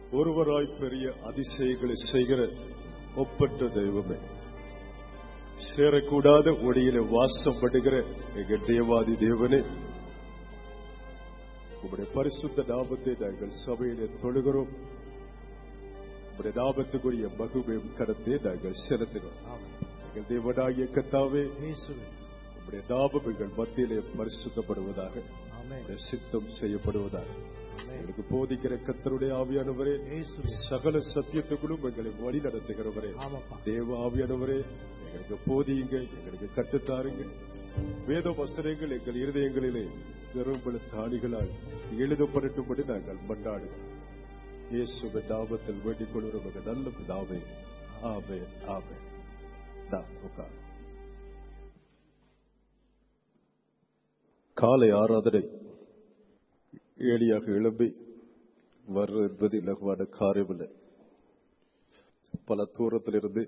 ஒருவராய் பெரிய அதிசயங்களை செய்கிற ஒப்பற்ற தெய்வமே சேரக்கூடாத ஒளியில வாசம் பண்ணுகிற எங்க தேவாதி தேவனே உங்களுடைய பரிசுத்த நாமத்தை நாங்கள் சபையிலே தொழுகிறோம் உங்களுடைய நாமத்துக்குரிய மகுமையும் கரத்தை நாங்கள் செலுத்துகிறோம் எங்கள் தேவனாகிய கத்தாவே உங்களுடைய நாமம் எங்கள் மத்தியிலே பரிசுத்தப்படுவதாக உங்களுடைய சித்தம் செய்யப்படுவதாக எங்களுக்கு போதிக்கிற கத்தருடைய ஆவியானவரே சகல சத்தியத்துக்குள்ளும் எங்களை வழி நடத்துகிறவரே தேவ ஆவியானவரே எங்களுக்கு போதியுங்க எங்களுக்கு கட்டுத்தாருங்க வேத வசனங்கள் எங்கள் இருதயங்களிலே பெரும்பல தாளிகளால் எழுதப்படட்டும்படி நாங்கள் மண்டாடுகிறோம் இயேசுவின் நாமத்தில் வேண்டிக் கொள்கிறோம் எங்கள் நல்ல பிதாவே ஆமே ஆமே உட்கார் காலை ஆராதனை ஏழியாக எழும்பி வர்ற என்பது இலகுவான காரியமில்லை பல தூரத்திலிருந்து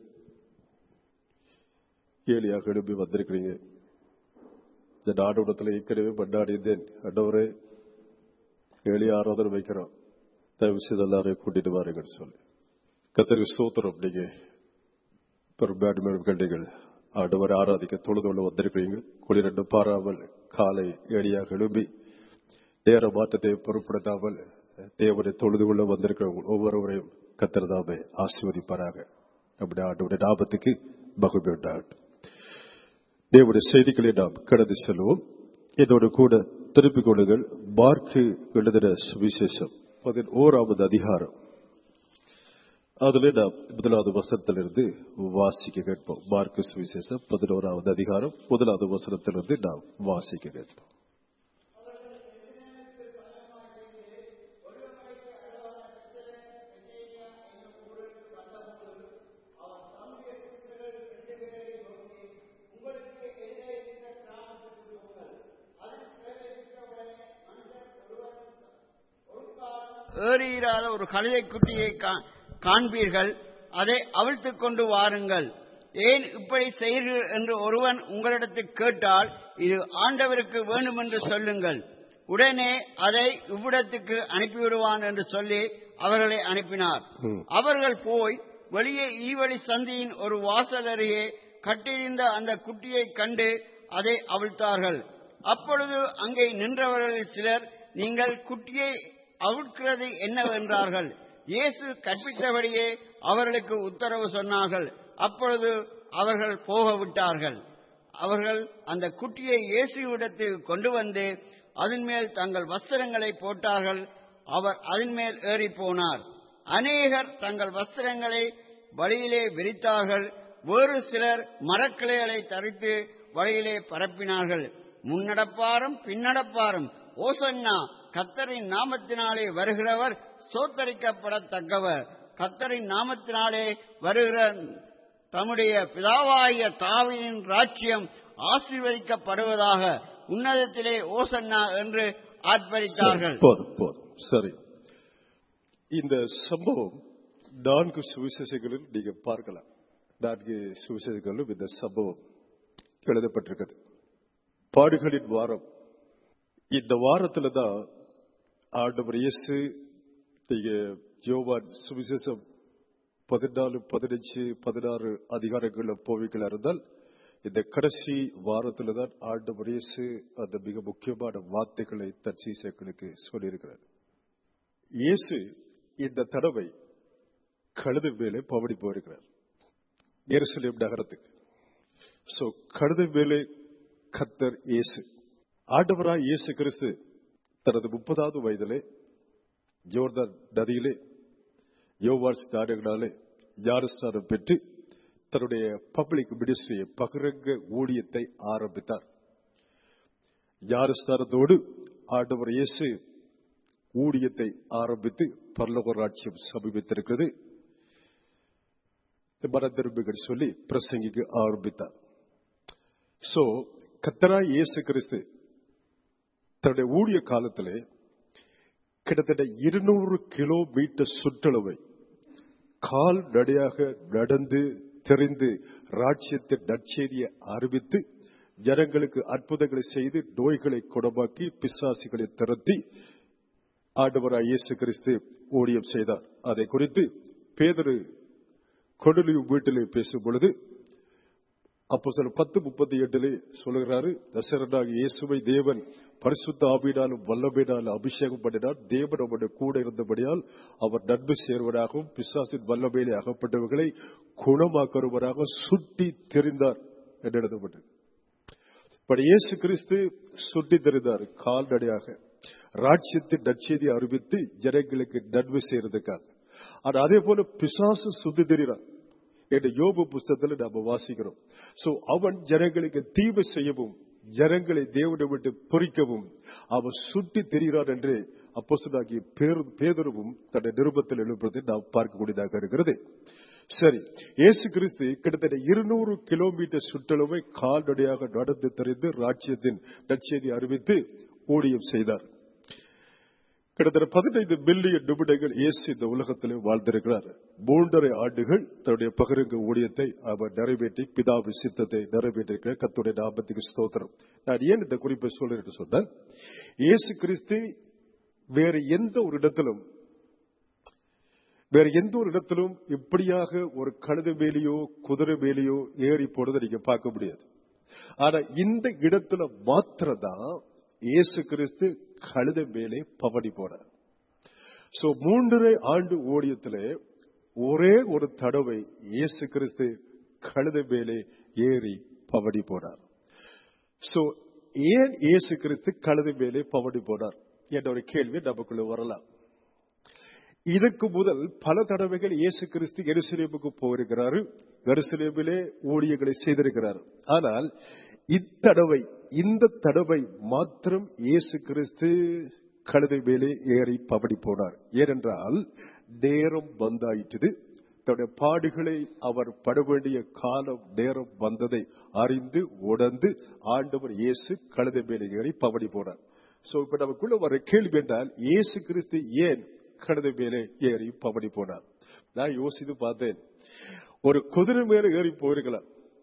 ஏழியாக எழும்பி வந்திருக்கிறீங்க இந்த நாடுடத்தில் ஏற்கனவே கொண்டாடியிருந்தேன் அண்டவரே ஏழி ஆராதனை வைக்கிறோம் தயவு செய்து எல்லாரையும் கூட்டிட்டு வாருங்கன்னு சொல்லி கத்தருக்கு சோத்திரம் நீங்க பெரும்பான்மையான நீங்கள் ஆண்டவரை ஆராதிக்க தொழுதோடு வந்திருக்கிறீங்க குளிரண்டு பாராமல் காலை ஏழியாக எழும்பி நேர மாற்றத்தை பொருட்படுத்தாமல் தேவனை தொழுது கொள்ள வந்திருக்கிறவங்க ஒவ்வொருவரையும் கத்திரதாமை ஆசிர்வதிப்பாராக அப்படி ஆண்டவுடைய லாபத்துக்கு மகிழ்ச்சி உண்டாகட்டும் தேவனுடைய செய்திகளை நாம் கடந்து செல்வோம் என்னோடு கூட திருப்பிக் கொள்ளுங்கள் மார்க்கு எழுதின சுவிசேஷம் பதினோராவது அதிகாரம் அதுல நாம் முதலாவது வசனத்திலிருந்து வாசிக்க கேட்போம் மார்க்கு சுவிசேஷம் பதினோராவது அதிகாரம் முதலாவது வசனத்திலிருந்து நாம் வாசிக்க கேட்போம் ஏறியிராத ஒரு கழுதை குட்டியை காண்பீர்கள் அதை அவிழ்த்துக் கொண்டு வாருங்கள் ஏன் இப்படி செய்கிறீர்கள் என்று ஒருவன் உங்களிடத்தில் கேட்டால் இது ஆண்டவருக்கு வேண்டும் என்று சொல்லுங்கள் உடனே அதை இவ்விடத்துக்கு அனுப்பிவிடுவான் என்று சொல்லி அவர்களை அனுப்பினார் அவர்கள் போய் வெளியே ஈவழி சந்தியின் ஒரு வாசல் அருகே கட்டியிருந்த அந்த குட்டியை கண்டு அதை அவிழ்த்தார்கள் அப்பொழுது அங்கே நின்றவர்களில் சிலர் நீங்கள் குட்டியை அவிழ்க்கிறது என்னவென்றார்கள் இயேசு கற்பித்தபடியே அவர்களுக்கு உத்தரவு சொன்னார்கள் அப்பொழுது அவர்கள் போக விட்டார்கள் அவர்கள் அந்த குட்டியை இயேசுவிடத்தில் கொண்டு வந்து அதன் மேல் தங்கள் வஸ்திரங்களை போட்டார்கள் அவர் அதன் மேல் ஏறி போனார் அநேகர் தங்கள் வஸ்திரங்களை வழியிலே விரித்தார்கள் வேறு சிலர் மரக்கிளைகளை தரித்து வழியிலே பரப்பினார்கள் முன்னடப்பாரும் பின்னடப்பாரும் ஓசன்னா கத்தரின் நாமத்தினாலே வருகிறவர் சோத்தரிக்கப்படத்தக்கவர் கத்தரின் நாமத்தினாலே வருகிற தம்முடைய பிதாவாகிய தாவியின் ராட்சியம் ஆசீர்வதிக்கப்படுவதாக உன்னதத்திலே ஓசன்னா என்று ஆர்ப்பரித்தார்கள் போதும் போதும் சரி இந்த சம்பவம் நான்கு சுவிசேஷங்களில் நீங்க பார்க்கலாம் நான்கு சுவிசேஷங்களும் இந்த சம்பவம் எழுதப்பட்டிருக்கிறது பாடுகளின் வாரம் இந்த வாரத்துல தான் ஆண்டவர் இயேசு நீங்க ஜோவான் சுவிசேஷம் பதினாலு பதினஞ்சு பதினாறு அதிகாரங்கள்ல போவிகளா இருந்தால் இந்த கடைசி வாரத்துல தான் ஆண்டவர் இயேசு அந்த மிக முக்கியமான வார்த்தைகளை தன் சீசர்களுக்கு சொல்லியிருக்கிறார் இயேசு இந்த தடவை கழுது மேலே பவடி போயிருக்கிறார் எருசலேம் நகரத்துக்கு சோ கழுது மேலே கத்தர் இயேசு ஆண்டவராய் இயேசு கிறிஸ்து தனது முப்பதாவது வயதிலே ஜோர்தான் நதியிலே யோவான் ஸ்நானங்களாலே ஞானஸ்தானம் பெற்று தன்னுடைய பப்ளிக் மினிஸ்ட்ரியை பகிரங்க ஊழியத்தை ஆரம்பித்தார் ஞானஸ்தானத்தோடு ஆண்டவர் இயேசு ஊழியத்தை ஆரம்பித்து பரலோக ராட்சியம் சமீபித்திருக்கிறது மனதிரும்புகள் சொல்லி பிரசங்கிக்கு ஆரம்பித்தார் சோ கத்தரா இயேசு கிறிஸ்து தன்னுடைய ஊழிய காலத்திலே கிட்டத்தட்ட இருநூறு கிலோமீட்டர் சுற்றளவை கால் நடையாக நடந்து தெரிந்து ராட்சியத்தின் நற்செய்தியை அறிவித்து ஜனங்களுக்கு அற்புதங்களை செய்து நோய்களை குணமாக்கி பிசாசிகளை திரட்டி ஆண்டவராய் இயேசு கிறிஸ்து ஊழியம் செய்தார் அதை குறித்து பேதரு கொடலியு வீட்டிலே பேசும் பொழுது அப்போ சில பத்து முப்பத்தி எட்டுல சொல்லுகிறாரு தசரனாக இயேசுவை தேவன் பரிசுத்த ஆவியினாலும் வல்லமையினாலும் அபிஷேகம் பண்ணினார் தேவன் அவருடைய கூட இருந்தபடியால் அவர் நன்மை சேர்வராகவும் பிசாசின் வல்லமையிலே அகப்பட்டவர்களை குணமாக்குறவராக சுட்டி தெரிந்தார் என்று எழுதப்பட்டது இப்ப இயேசு கிறிஸ்து சுட்டி தெரிந்தார் கால்நடையாக ராட்சியத்தின் நற்செய்தி அறிவித்து ஜனங்களுக்கு நன்மை செய்யறதுக்காக ஆனா அதே போல பிசாசு சுத்தி தெரிகிறார் என்று யோபு புஸ்தகத்தில் நாம வாசிக்கிறோம் சோ அவன் ஜனங்களுக்கு தீமை செய்யவும் ஜனங்களை தேவனை விட்டு பொறிக்கவும் அவன் சுட்டி தெரிகிறான் என்று அப்போஸ்தலனாகிய பேரு பேதருவும் தன்னுடைய நிருபத்தில் எழுப்புவதை நாம் பார்க்கக்கூடியதாக இருக்கிறது சரி இயேசு கிறிஸ்து கிட்டத்தட்ட இருநூறு கிலோமீட்டர் சுற்றளவை கால்நடையாக நடந்து தெரிந்து ராஜ்யத்தின் நற்செய்தி அறிவித்து ஊழியம் செய்தார் கிட்டத்தட்ட பதினைந்து மில்லியன் நிமிடங்கள் இயேசு இந்த உலகத்திலே வாழ்ந்திருக்கிறார் மூன்றரை ஆண்டுகள் தன்னுடைய பகிரங்க ஊழியத்தை அவர் நிறைவேற்றி பிதாவி சித்தத்தை நிறைவேற்றிருக்கிறார் கத்துடைய நாமத்துக்கு ஸ்தோத்திரம் நான் ஏன் இந்த குறிப்பை சொல்றேன் சொன்னால் இயேசு கிறிஸ்து வேறு எந்த ஒரு இடத்திலும் வேற எந்த ஒரு இடத்திலும் இப்படியாக ஒரு கழுத மேலேயோ குதிரை மேலேயோ ஏறி போனதை நீங்க பார்க்க முடியாது ஆனா இந்த இடத்துல மாத்திரம்தான் இயேசு கிறிஸ்து கழுத மேலே பவனி போனார் சோ மூன்றரை ஆண்டு ஓடியத்திலே ஒரே ஒரு தடவை இயேசு கிறிஸ்து கழுத மேலே ஏறி பவனி போனார் சோ ஏன் இயேசு கிறிஸ்து கழுத மேலே பவனி போனார் என்ற ஒரு கேள்வி நமக்குள்ள வரலாம் இதற்கு முதல் பல தடவைகள் இயேசு கிறிஸ்து எருசலேமுக்கு போயிருக்கிறாரு எருசலேமிலே ஊழியர்களை செய்திருக்கிறார் ஆனால் இத்தடவை இந்த தடவை மாத்திரம் இயேசு கிறிஸ்து கழுதை மேலே ஏறி பவடி போனார் ஏனென்றால் நேரம் வந்தாயிற்று தன்னுடைய பாடுகளை அவர் பட வேண்டிய காலம் நேரம் வந்ததை அறிந்து உணர்ந்து ஆண்டவர் இயேசு கழுதை மேலே ஏறி பவடி போனார் சோ இப்ப நமக்குள்ள வர கேள்வி என்றால் இயேசு கிறிஸ்து ஏன் கழுதை மேலே ஏறி பவடி போனார் நான் யோசித்து பார்த்தேன் ஒரு குதிரை மேலே ஏறி போயிருக்கலாம்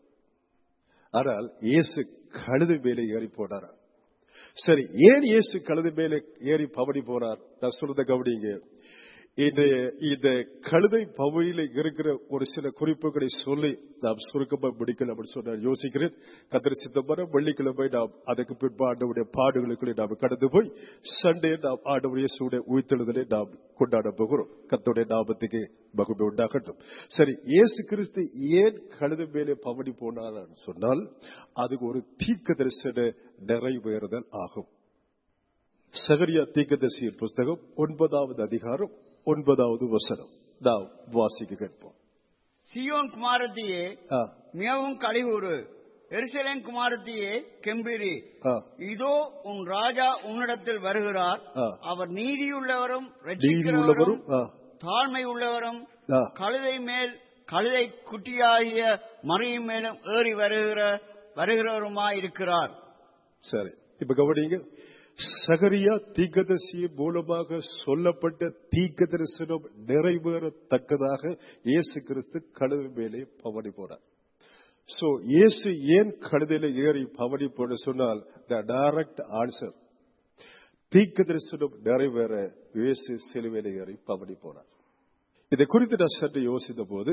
ஆனால் இயேசு கழுதை மேலே ஏறி போனாரா சரி ஏன் இயேசு கழுதை மேலே ஏறி பவடி போனார் நான் சொல்றத கவனிங்க இன்றைய இந்த கழுதை பவழியில இருக்கிற ஒரு சில குறிப்புகளை சொல்லி நாம் சுருக்கமா முடிக்கல அப்படின்னு சொன்ன யோசிக்கிறேன் கத்திர சித்தம்பரம் வெள்ளிக்கிழமை நாம் அதுக்கு பின்பு ஆண்டவுடைய பாடுகளுக்குள்ளே நாம் கடந்து போய் சண்டே நாம் ஆண்டவுடைய சூட உயிர்த்தெழுதலை நாம் கொண்டாட போகிறோம் கத்தோடைய நாமத்துக்கு மகுமை உண்டாகட்டும் சரி இயேசு கிறிஸ்து ஏன் கழுதை மேலே பவனி போனார் சொன்னால் அதுக்கு ஒரு தீர்க்க தரிசன நிறைவேறுதல் ஆகும் சகரியா தீர்க்கதரிசியின் புஸ்தகம் ஒன்பதாவது அதிகாரம் ஒன்பதாவது வசனம் நாம் வாசிக்க கேட்போம் சியோன் குமாரத்தியே ஆ, மிகவும் கழிவுறு எருசலேம் குமாரத்தியே கெம்பிரி ஆ. இதோ உன் ராஜா உன்னிடத்தில் வருகிறார் ஆ. அவர் நீதியுள்ளவரும் நீதி உள்ளவரும் ரட்சிக்கிறவரும் ஆ, தாழ்மை உள்ளவரும் ஆ. கழுதை மேல் கழுதை குட்டியாகிய மறியின் மேலும் ஏறி வருகிற வருகிறவருமாயிருக்கிறார் சரி இப்ப கவனிங்க சகரியா தீர்க்கதரிசி மூலமாக சொல்லப்பட்ட தீர்க்க தரிசனம் நிறைவேறத்தக்கதாக இயேசு கிறிஸ்து கழுதை மேலே பவனி போனார் சோ இயேசு ஏன் கழுதையில ஏறி பவனி போன சொன்னால் த டைரக்ட் ஆன்சர் தீர்க்க தரிசனம் நிறைவேற இயேசு சிலுவையில ஏறி பவனி போனார் இதை குறித்து நான் சற்று யோசித்த போது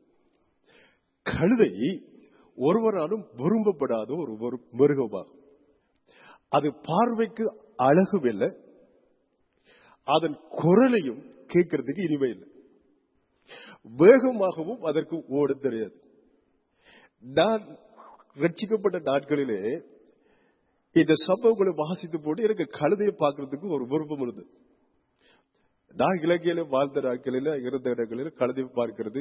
கழுதை ஒருவராலும் விரும்பப்படாத ஒரு ஒரு மிருகமாகும் அது பார்வைக்கு அழகும் இல்லை அதன் குரலையும் கேட்கறதுக்கு இனிமை இல்லை வேகமாகவும் அதற்கு ஓட தெரியாது நான் ரட்சிக்கப்பட்ட நாட்களிலே இந்த சம்பவங்களை வாசித்து போட்டு எனக்கு கழுதையை பார்க்கறதுக்கு ஒரு விருப்பம் இருந்தது நான் இலங்கையில வாழ்ந்த நாட்களில இருந்த இடங்களில் கழுதை பார்க்கிறது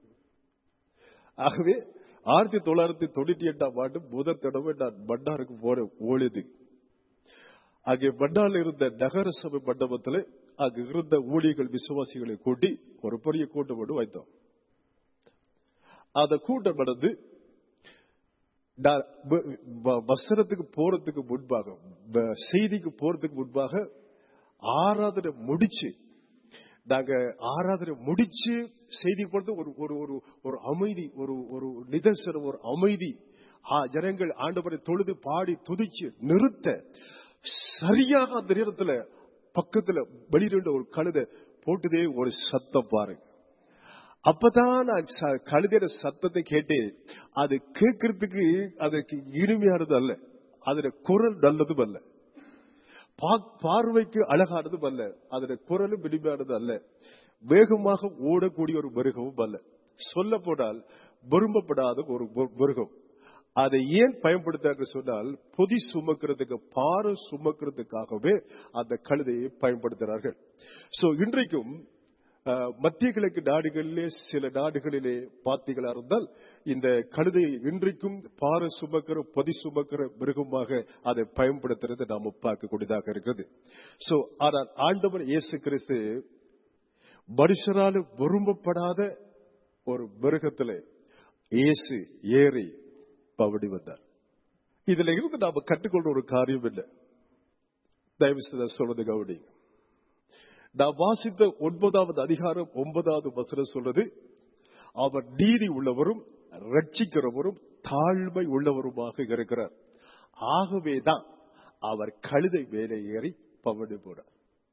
ஆகவே ஆயிரத்தி தொள்ளாயிரத்தி தொண்ணூத்தி எட்டாம் ஆண்டு முதல் தடவை நான் பண்டாருக்கு போற ஓடியது அங்கே பண்டாரில் இருந்த நகர சபை மண்டபத்தில் அங்கு இருந்த ஊழியர்கள் விசுவாசிகளை கூட்டி ஒரு பெரிய கூட்டம் ஒன்று வைத்தோம் அந்த கூட்டம் நடந்து நான் வ- வ- வசனத்துக்கு போறதுக்கு முன்பாக வ- செய்திக்கு போறதுக்கு முன்பாக ஆராதனை முடிச்சு நாங்க ஆராதனை முடிச்சு செய்தி போறது ஒரு ஒரு ஒரு ஒரு அமைதி ஒரு ஒரு நிதர்சனம் ஒரு அமைதி ஆ, ஜனங்கள் ஆண்டவரை தொழுது பாடி துதிச்சு நிறுத்த சரியாக அந்த நேரத்துல பக்கத்துல வெளியில ஒரு கழுதை போட்டுதே ஒரு சத்தம் பாருங்க அப்பதான் நான் ச- கழுதையோட சத்தத்தை கேட்டேன் அது கேட்கறதுக்கு அதற்கு இனிமையானது அல்ல அதோட குரல் நல்லதும் அல்ல பா- பார்வைக்கு அழகானதும் அல்ல அதோட குரலும் இனிமையானது அல்ல வேகமாக ஓடக்கூடிய ஒரு மிருகமும் அல்ல சொல்ல போனால் விரும்பப்படாத ஒரு மு- மிருகம் அதை ஏன் பயன்படுத்தாங்க சொன்னால் பொதி சுமக்கிறதுக்கு பாறை சுமக்கிறதுக்காகவே அந்த கழுதையை பயன்படுத்துகிறார்கள் சோ இன்றைக்கும் அஹ், மத்திய கிழக்கு நாடுகளிலே சில நாடுகளிலே பார்த்தீங்களா இருந்தால் இந்த கழுதையை இன்றைக்கும் பாறை சுமக்கிற பொதி சுமக்கிற மிருகமாக அதை பயன்படுத்துறது நாம பார்க்கக்கூடியதாக இருக்கிறது சோ ஆனால் ஆண்டவர் இயேசு கிறிஸ்து மனுஷரால் விரும்பப்படாத ஒரு மிருகத்திலே இயேசு ஏறி பவடி வந்தார் இதுல இருந்து நாம கற்றுக்கொண்ட ஒரு காரியம் இல்லை தயவு செய்து நான் சொல்றது கவனிங்க நான் வாசித்த ஒன்பதாவது அதிகாரம் ஒன்பதாவது வசனம் சொல்றது அவர் நீதி உள்ளவரும் ரட்சிக்கிறவரும் தாழ்மை உள்ளவருமாக இருக்கிறார் ஆகவேதான் அவர் கழுதை மேலே ஏறி பவனி போனார்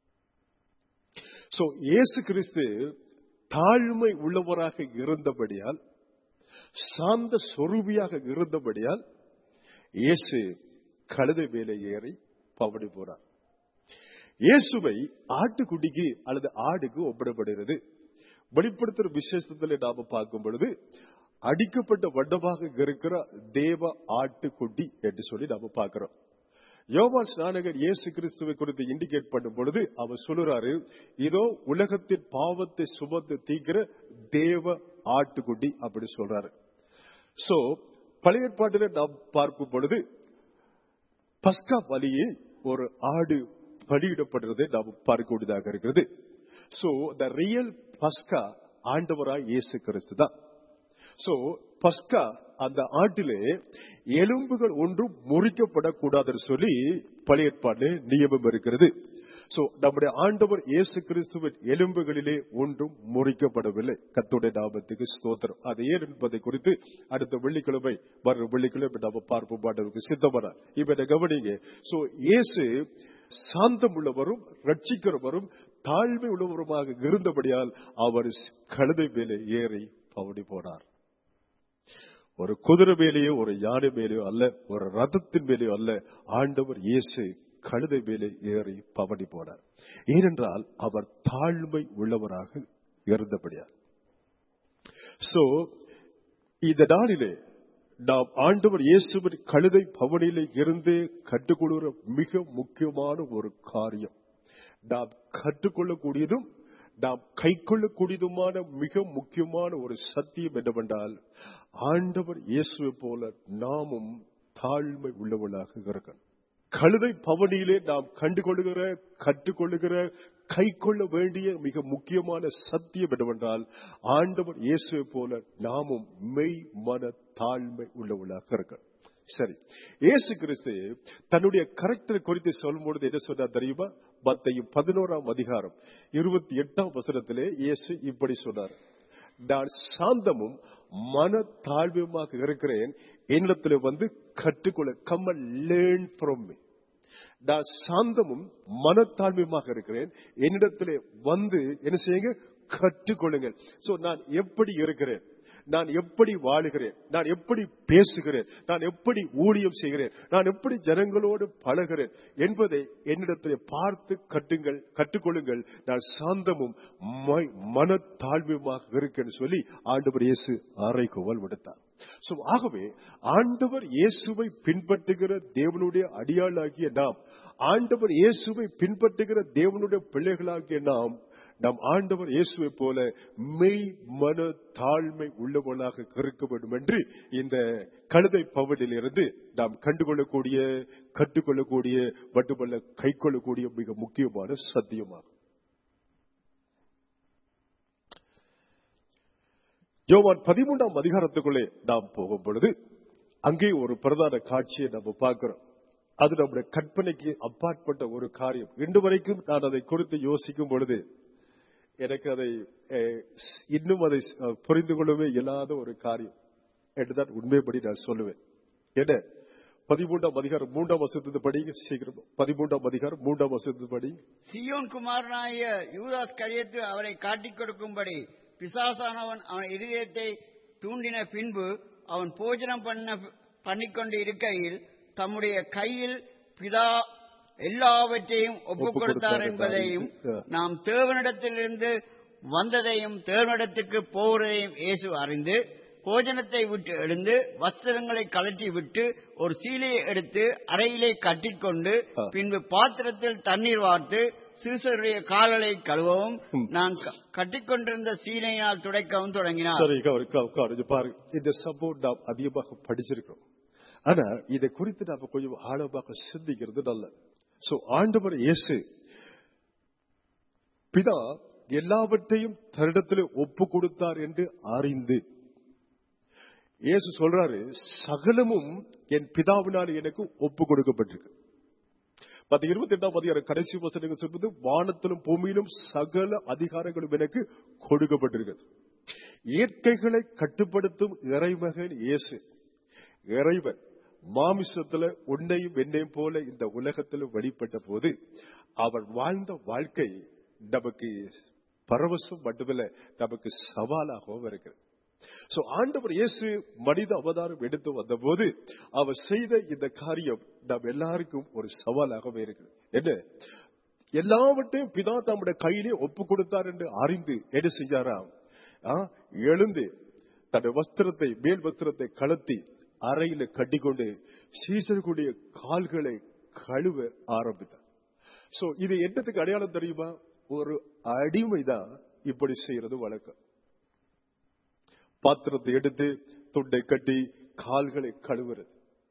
சோ இயேசு கிறிஸ்து தாழ்மை உள்ளவராக இருந்தபடியால் சாந்த சொரூபியாக இருந்தபடியால் இயேசு கழுதை மேலே ஏறி பவனி போனார் இயேசுவை ஆட்டுக்குட்டிக்கு அல்லது ஆடுக்கு ஒப்பிடப்படுகிறது வெளிப்படுத்துற விசேஷத்துல நாம பார்க்கும் பொழுது அடிக்கப்பட்ட வண்டமாக இருக்கிற தேவ ஆட்டுக்குட்டி என்று சொல்லி நாம பார்க்கிறோம் யோவான் ஸ்நானகர் இயேசு கிறிஸ்துவை குறித்து இண்டிகேட் பண்ணும் பொழுது அவர் சொல்லுறாரு இதோ உலகத்தின் பாவத்தை சுமந்து தீக்கிற தேவ ஆட்டுக்குட்டி அப்படி சொல்றாரு சோ பழைய ஏற்பாட்டில நாம் பார்க்கும் பொழுது பஸ்கா பலியை ஒரு ஆடு பலியிடப்படுறதை நாம் பார்க்கக்கூடியதாக இருக்கிறது சோ த ரியல் பஸ்கா ஆண்டவராய் இயேசு கிறிஸ்து தான் சோ பஸ்கா அந்த ஆட்டிலே எலும்புகள் ஒன்றும் முறிக்கப்படக்கூடாதுன்னு சொல்லி பழைய ஏற்பாடு நியமம் இருக்கிறது சோ நம்முடைய ஆண்டவர் இயேசு கிறிஸ்துவின் எலும்புகளிலே ஒன்றும் முறிக்கப்படவில்லை கத்துடைய நாமத்துக்கு ஸ்தோத்திரம் அது ஏன் என்பதை குறித்து அடுத்த வெள்ளிக்கிழமை வரும் வெள்ளிக்கிழமை நாம பார்ப்போம் பாண்டவருக்கு சித்தமானார் இப்ப என்ன கவனிங்க சோ இயேசு சாந்தம் உள்ளவரும் ரட்சிக்கிறவரும் தாழ்மை உள்ளவருமாக இருந்தபடியால் அவர் கழுதை மேலே ஏறி பவனி போனார் ஒரு குதிரை மேலேயோ ஒரு யானை மேலேயோ அல்ல ஒரு ரதத்தின் மேலேயோ அல்ல ஆண்டவர் இயேசு கழுதை மேலே ஏறி பவனி போனார் ஏனென்றால் அவர் தாழ்மை உள்ளவராக இருந்தபடியார் சோ இந்த நாளிலே நாம் ஆண்டவர் இயேசுவின் கழுதை பவனிலே இருந்தே கற்றுக்கொள்கிற மிக முக்கியமான ஒரு காரியம் நாம் கற்றுக்கொள்ளக்கூடியதும் நாம் கை கொள்ளக்கூடியதுமான மிக முக்கியமான ஒரு சத்தியம் என்னவென்றால் ஆண்டவர் இயேசுவை போல நாமும் தாழ்மை உள்ளவர்களாக இருக்கணும் கழுதை பவனியிலே நாம் கண்டுகொள்ளுகிற கற்றுக்கொள்ளுகிற கை கொள்ள வேண்டிய மிக முக்கியமான சத்தியம் என்னவென்றால் ஆண்டவர் இயேசுவை போல நாமும் மெய் மன தாழ்மை உள்ளவர்களாக இருக்கணும் சரி இயேசு கிறிஸ்து தன்னுடைய கரெக்டர் குறித்து சொல்லும்பொழுது என்ன சொன்னார் தெரியுமா மத்தையும் பதினோராம் அதிகாரம் இருபத்தி எட்டாம் வசனத்திலே இயேசு இப்படி சொன்னார் நான் சாந்தமும் மன தாழ்வுமாக இருக்கிறேன் என்னிடத்துல வந்து கற்றுக்கொள்ள கம் லேர்ன் ஃப்ரம் மீ நான் சாந்தமும் மனத்தாழ்மையுமாக இருக்கிறேன் என்னிடத்திலே வந்து என்ன செய்யுங்க கற்றுக்கொள்ளுங்கள் சோ நான் எப்படி இருக்கிறேன் நான் எப்படி வாழுகிறேன் நான் எப்படி பேசுகிறேன் நான் எப்படி ஊழியம் செய்கிறேன் நான் எப்படி ஜனங்களோடு பழகிறேன் என்பதை என்னிடத்திலே பார்த்து கட்டுங்கள் கற்றுக்கொள்ளுங்கள் நான் சாந்தமும் ம- மனத்தாழ்மையுமாக இருக்கேன்னு சொல்லி ஆண்டவர் இயேசு அறைகோவல் விடுத்தார் So, ஆகவே ஆண்டவர் இயேசுவை பின்பற்றுகிற தேவனுடைய அடியாளாகிய நாம் ஆண்டவர் இயேசுவை பின்பற்றுகிற தேவனுடைய பிள்ளைகளாகிய நாம் நம் ஆண்டவர் இயேசுவை போல மெய் மன தாழ்மை உள்ளவர்களாக இருக்க வேண்டும் என்று இந்த கழுதை பவனிலிருந்து நாம் கண்டுகொள்ளக்கூடிய கற்றுக்கொள்ளக்கூடிய மட்டுமல்ல கை கொள்ளக்கூடிய மிக முக்கியமான சத்தியமாகும் யோவான் பதிமூன்றாம் அதிகாரத்துக்குள்ளே நாம் போகும் பொழுது அங்கே ஒரு பிரதான காட்சியை நம்ம பார்க்கிறோம் அது நம்முடைய கற்பனைக்கு அப்பாற்பட்ட ஒரு காரியம் இன்று வரைக்கும் நான் அதை குறித்து யோசிக்கும் பொழுது எனக்கு அதை அஹ், இன்னும் அதை அஹ், புரிந்து கொள்ளவே இயலாத ஒரு காரியம் என்றுதான் உண்மைப்படி நான் சொல்லுவேன் என்ன பதிமூன்றாம் அதிகாரம் மூன்றாம் வசத்து படி சீக்கிரம் பதிமூன்றாம் அதிகாரம் மூன்றாம் வசத்து படி சியோன் குமாரனாகிய யூதாஸ் கரியத்து அவரை காட்டிக் கொடுக்கும்படி பிசாசானவன் அவன் இருதயத்தை தூண்டின பின்பு அவன் போஜனம் பண்ண பண்ணிக்கொண்டு இருக்கையில் தம்முடைய கையில் பிதா எல்லாவற்றையும் ஒப்புக் கொடுத்தார் என்பதையும் நாம் தேவனிடத்திலிருந்து வந்ததையும் தேவனிடத்துக்கு போகிறதையும் இயேசு அறிந்து போஜனத்தை விட்டு எழுந்து வஸ்திரங்களை கழற்றி விட்டு ஒரு சீலையை எடுத்து அறையிலே கட்டிக்கொண்டு பின்பு பாத்திரத்தில் தண்ணீர் வார்த்து சீசருடைய கால்களை கழுவவும் நான் க- கட்டிக்கொண்டிருந்த சீலையினால் துடைக்கவும் தொடங்கினார் சரி கவரு- கவ- கவனிச்சு பாருங்க இந்த சம்பவம் நாம் அதிகமாக படிச்சிருக்கிறோம் ஆனா இதை குறித்து நாம கொஞ்சம் ஆழமாக சிந்திக்கிறது நல்லது சோ ஆண்டவர் இயேசு பிதா எல்லாவற்றையும் தன்னிடத்தில் ஒப்பு கொடுத்தார் என்று அறிந்து இயேசு சொல்றாரு சகலமும் என் பிதாவினால் எனக்கு ஒப்பு கொடுக்கப்பட்டிருக்கு பத்து இருபத்தி எட்டாம் அதிகாரம் கடைசி வசனங்கள் சொல்வது வானத்திலும் பூமியிலும் சகல அதிகாரங்களும் எனக்கு கொடுக்கப்பட்டிருக்கிறது இயற்கைகளை கட்டுப்படுத்தும் இறைமகன் இயேசு இறைவன் மாமிசத்துல உன்னையும் என்னையும் போல இந்த உலகத்தில் வெளிப்பட்ட போது அவர் வாழ்ந்த வாழ்க்கை நமக்கு பரவசம் மட்டுமல்ல நமக்கு சவாலாகவும் இருக்கிறது சோ ஆண்டவர் இயேசு மனித அவதாரம் எடுத்து வந்தபோது அவர் செய்த இந்த காரியம் நாம் எல்லாருக்கும் ஒரு சவாலாகவே இருக்கு என்ன எல்லாவற்றையும் பிதா தம்முடைய கையிலே ஒப்பு கொடுத்தார் என்று அறிந்து என்ன செஞ்சாராம் ஆ, எழுந்து தன்னுடைய வஸ்திரத்தை மேல் வஸ்திரத்தை கலத்தி அறையில கட்டிக்கொண்டு சீசர்களுடைய கால்களை கழுவ ஆரம்பித்தார் சோ இது என்னத்துக்கு அடையாளம் தெரியுமா ஒரு அடிமைதான் இப்படி செய்யறது வழக்கம் பாத்திரத்தை எடுத்து துண்டை கட்டி கால்களை கழுவுறது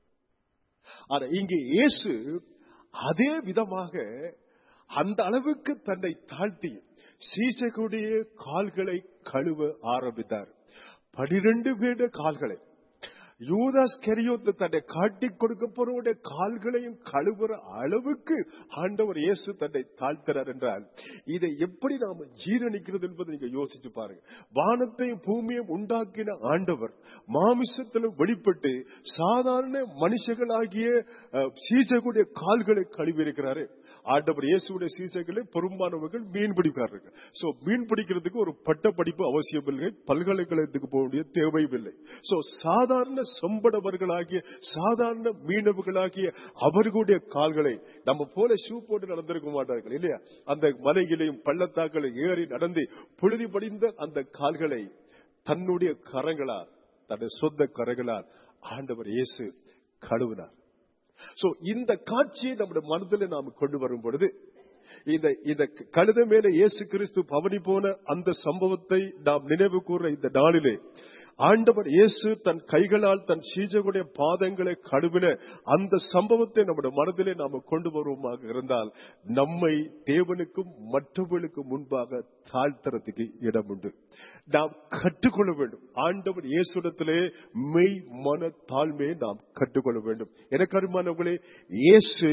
ஆனா இங்கே இயேசு அதே விதமாக அந்த அளவுக்கு தன்னை தாழ்த்தி சீசகுடைய கால்களை கழுவ ஆரம்பித்தார் பனிரெண்டு பேருடைய கால்களை யூதாஸ் கெரியோத்து தன்னை காட்டிக் கொடுக்கப்போருடைய கால்களையும் கழுவுற அளவுக்கு ஆண்டவர் இயேசு தன்னை தாழ்த்துறார் என்றால் இதை எப்படி நாம ஜீரணிக்கிறது என்பதை நீங்க யோசிச்சு பாருங்க வானத்தையும் பூமியையும் உண்டாக்கின ஆண்டவர் மாமிசத்திலும் வெளிப்பட்டு சாதாரண மனுஷர்களாகிய அஹ், சீசர்களுடைய கால்களை கழுவி இருக்கிறாரு ஆண்டவர் இயேசுடைய சீசைகளை பெரும்பானவர்கள் மீன் பிடிக்காரர்கள் சோ மீன் பிடிக்கிறதுக்கு ஒரு பட்ட படிப்பு அவசியம் இல்லை பல்கலைக்கழகத்துக்கு போக வேண்டிய தேவையும் இல்லை சோ சாதாரண சொம்படவர்களாகிய சாதாரண மீனவர்களாகிய அவர்களுடைய கால்களை நம்ம போல ஷூ போட்டு நடந்திருக்க மாட்டார்கள் இல்லையா அந்த மலைகளையும் பள்ளத்தாக்களையும் ஏறி நடந்து புழுதி படிந்த அந்த கால்களை தன்னுடைய கரங்களால் தன்னுடைய சொந்த கரங்களால் ஆண்டவர் இயேசு கழுவினார் சோ இந்த காட்சியை நம்முடைய மனதில் நாம் கொண்டு வரும் பொழுது இந்த இந்த கழுத மேல இயேசு கிறிஸ்து பவனி போன அந்த சம்பவத்தை நாம் நினைவு கூற இந்த நாளிலே ஆண்டவர் இயேசு தன் கைகளால் தன் சீஜகுடைய பாதங்களை கழுவின அந்த சம்பவத்தை நம்முடைய மனதிலே நாம கொண்டு வருவோமாக இருந்தால் நம்மை தேவனுக்கும் மற்றவர்களுக்கும் முன்பாக தாழ்த்தறதுக்கு இடம் உண்டு நாம் கற்றுக்கொள்ள வேண்டும் ஆண்டவர் இயேசுடத்திலே மெய் மன தாழ்மையை நாம் கற்றுக்கொள்ள வேண்டும் எனக்கு அருமானவர்களே இயேசு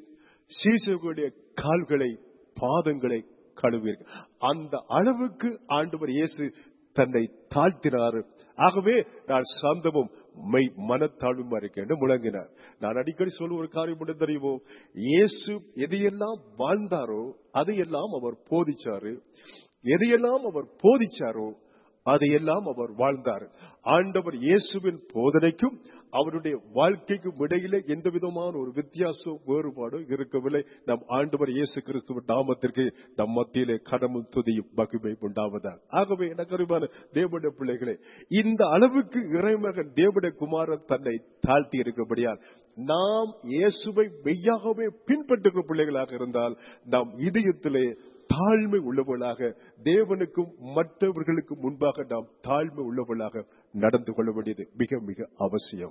சீசகுடைய கால்களை பாதங்களை கழுவீர்கள் அந்த அளவுக்கு ஆண்டவர் இயேசு தன்னை தாழ்த்தினார் ஆகவே நான் சாந்தமும் மெய் மனத்தாழ்வுமா இருக்கேன் என்று முழங்கினார் நான் அடிக்கடி சொல்ல ஒரு காரியம் மட்டும் தெரியுமோ இயேசு எதையெல்லாம் வாழ்ந்தாரோ அதையெல்லாம் அவர் போதிச்சாரு எதையெல்லாம் அவர் போதிச்சாரோ அதையெல்லாம் அவர் வாழ்ந்தார் ஆண்டவர் இயேசுவின் போதனைக்கும் அவருடைய வாழ்க்கைக்கும் இடையிலே எந்த விதமான ஒரு வித்தியாசம் வேறுபாடும் இருக்கவில்லை நம் ஆண்டவர் இயேசு கிறிஸ்துவின் நாமத்திற்கு நம் மத்தியிலே கடமும் துதியும் மகிமை உண்டாவதா ஆகவே எனக்கு அறிவான தேவனுடைய பிள்ளைகளே இந்த அளவுக்கு இறைமகன் தேவனுடைய குமாரன் தன்னை தாழ்த்தி இருக்கிறபடியால் நாம் இயேசுவை மெய்யாகவே பின்பற்றுகிற பிள்ளைகளாக இருந்தால் நாம் இதயத்திலே தாழ்மை உள்ளவர்களாக தேவனுக்கும் மற்றவர்களுக்கும் முன்பாக நாம் தாழ்மை உள்ளவர்களாக நடந்து கொள்ள வேண்டியது மிக மிக அவசியம்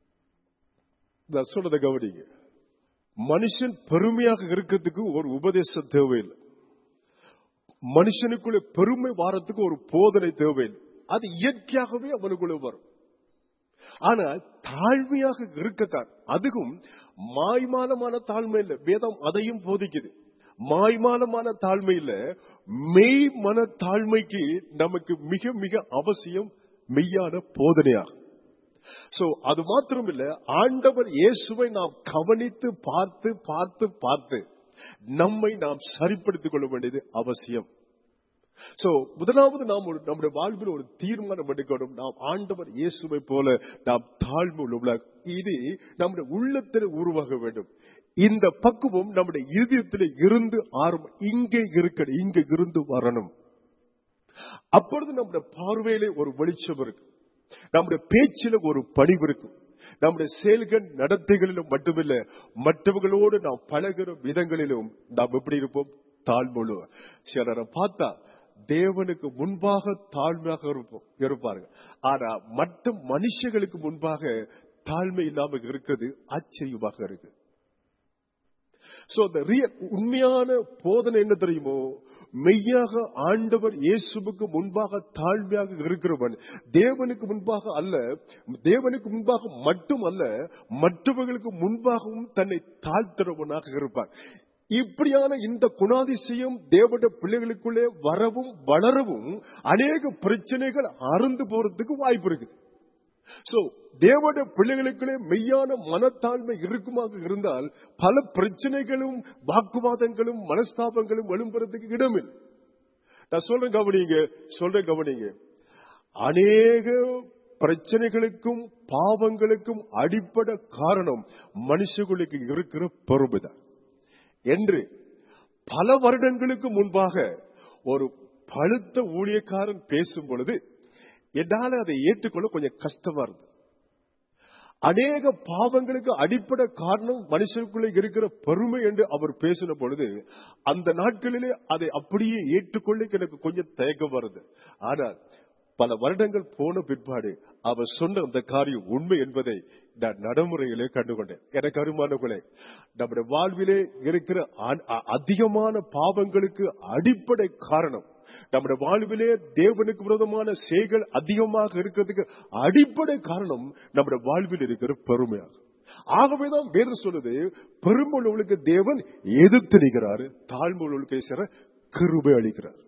நான் சொல்றதை கவனிங்க மனுஷன் பெருமையாக இருக்கிறதுக்கு ஒரு உபதேசம் தேவையில்லை மனுஷனுக்குள்ள பெருமை வாரத்துக்கு ஒரு போதனை தேவையில்லை அது இயற்கையாகவே அவனுக்குள்ள வரும் ஆனால் தாழ்மையாக இருக்கத்தான் அதுவும் மாய்மாலமான தாழ்மை இல்லை வேதம் அதையும் போதிக்குது மாய்மாலமான தாழ்மை இல்ல மெய் மன தாழ்மைக்கு நமக்கு மிக மிக அவசியம் மெய்யான போதனையாகும் சோ அது மாத்திரம் இல்ல ஆண்டவர் இயேசுவை நாம் கவனித்து பார்த்து பார்த்து பார்த்து நம்மை நாம் சரிப்படுத்திக் கொள்ள வேண்டியது அவசியம் சோ முதலாவது நாம் ஒரு நம்முடைய வாழ்வில் ஒரு தீர்மானம் எடுக்கணும் நாம் ஆண்டவர் இயேசுவை போல நாம் தாழ்மை உள்ள இது நம்முடைய உள்ளத்தில் உருவாக வேண்டும் இந்த பக்குவம் நம்முடைய இதயத்தில் இருந்து ஆரம்ப இங்கே இருக்க இங்க இருந்து வரணும் அப்பொழுது நம்முடைய பார்வையிலே ஒரு வெளிச்சம் இருக்கு நம்முடைய பேச்சில ஒரு படிவு இருக்கும் நம்முடைய செயல்கள் நடத்தைகளிலும் மட்டுமில்ல மற்றவர்களோடு நாம் பழகிற விதங்களிலும் நாம் எப்படி இருப்போம் தாழ்முழு சிலரை பார்த்தா தேவனுக்கு முன்பாக தாழ்மையாக இருப்போம் இருப்பார்கள் ஆனா மற்ற மனுஷர்களுக்கு முன்பாக தாழ்மை இல்லாமல் இருக்கிறது ஆச்சரியமாக இருக்கு சோ அந்த ரியல் உண்மையான போதனை என்ன தெரியுமோ மெய்யாக ஆண்டவர் இயேசுவுக்கு முன்பாக தாழ்மையாக இருக்கிறவன் தேவனுக்கு முன்பாக அல்ல தேவனுக்கு முன்பாக மட்டும் அல்ல மற்றவர்களுக்கு முன்பாகவும் தன்னை தாழ்த்துறவனாக இருப்பான் இப்படியான இந்த குணாதிசயம் தேவட பிள்ளைகளுக்குள்ளே வரவும் வளரவும் அநேக பிரச்சனைகள் அருந்து போறதுக்கு வாய்ப்பு இருக்குது சோ தேவட பிள்ளைகளுக்குள்ளே மெய்யான மனத்தாழ்மை இருக்குமாக இருந்தால் பல பிரச்சனைகளும் வாக்குவாதங்களும் மனஸ்தாபங்களும் எழும்புறதுக்கு இடமில்லை நான் சொல்றேன் கவனிங்க சொல்றேன் கவனிங்க அநேக பிரச்சனைகளுக்கும் பாவங்களுக்கும் அடிப்படை காரணம் மனுஷர்களுக்கு இருக்கிற பொறுமைதான் என்று பல வருடங்களுக்கு முன்பாக ஒரு பழுத்த ஊழியக்காரன் பேசும் பொழுது என்னால அதை ஏற்றுக்கொள்ள கொஞ்சம் கஷ்டமா இருந்தது அநேக பாவங்களுக்கு அடிப்படை காரணம் மனுஷனுக்குள்ளே இருக்கிற பெருமை என்று அவர் பேசின பொழுது அந்த நாட்களிலே அதை அப்படியே ஏற்றுக்கொள்ள எனக்கு கொஞ்சம் தயக்கம் வருது ஆனால் பல வருடங்கள் போன பிற்பாடு அவர் சொன்ன அந்த காரியம் உண்மை என்பதை நான் நடைமுறையிலே கண்டுகொண்டேன் எனக்கு அருமானங்களே நம்முடைய வாழ்விலே இருக்கிற அதிகமான பாவங்களுக்கு அடிப்படை காரணம் நம்முடைய வாழ்விலே தேவனுக்கு விரோதமான செய்கள் அதிகமாக இருக்கிறதுக்கு அடிப்படை காரணம் நம்முடைய வாழ்வில் இருக்கிற பெருமையாகும் ஆகவேதான் வேதம் சொல்லுது பெரும்புள்ளவர்களுக்கு தேவன் எதிர்த்து நிற்கிறாரு தாழ்வுள்ளவர்களுக்கு கிருபை அளிக்கிறார்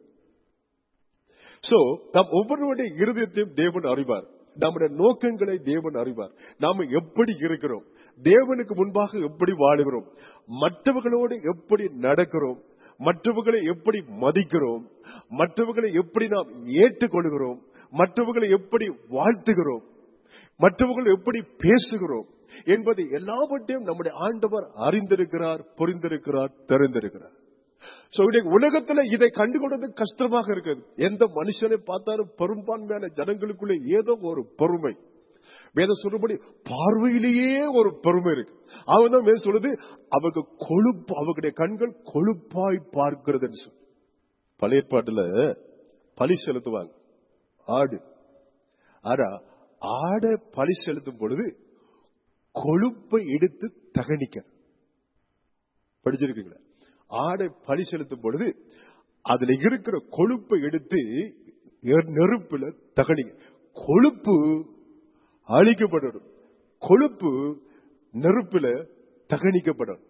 சோ நம் ஒவ்வொருவருடைய இருதயத்தையும் தேவன் அறிவார் நம்முடைய நோக்கங்களை தேவன் அறிவார் நாம எப்படி இருக்கிறோம் தேவனுக்கு முன்பாக எப்படி வாழுகிறோம் மற்றவர்களோடு எப்படி நடக்கிறோம் மற்றவர்களை எப்படி மதிக்கிறோம் மற்றவர்களை எப்படி நாம் ஏற்றுக்கொள்கிறோம் மற்றவர்களை எப்படி வாழ்த்துகிறோம் மற்றவர்கள் எப்படி பேசுகிறோம் என்பதை எல்லாவற்றையும் நம்முடைய ஆண்டவர் அறிந்திருக்கிறார் புரிந்திருக்கிறார் தெரிந்திருக்கிறார் சோ உலகத்துல இதை கண்டுகொண்டது கஷ்டமாக இருக்குது எந்த மனுஷனை பார்த்தாலும் பெரும்பான்மையான ஜனங்களுக்குள்ளே ஏதோ ஒரு பொறுமை வேத சொல்றபடி பார்வையிலேயே ஒரு பெருமை இருக்கு அவன் தான் வேத சொல்லுது அவங்க கொழுப்பு அவங்களுடைய கண்கள் கொழுப்பாய் பார்க்கிறதுன்னு சொல்லு பழைய பாட்டுல பலி செலுத்துவாங்க ஆடு ஆனா ஆடை பலி செலுத்தும் பொழுது கொழுப்பை எடுத்து தகனிக்க படிச்சிருக்கீங்களா ஆடை பலி செலுத்தும் பொழுது அதுல இருக்கிற கொழுப்பை எடுத்து நெருப்புல தகனிக்க கொழுப்பு அழிக்கப்படணும் கொழுப்பு நெருப்புல தகனிக்கப்படணும்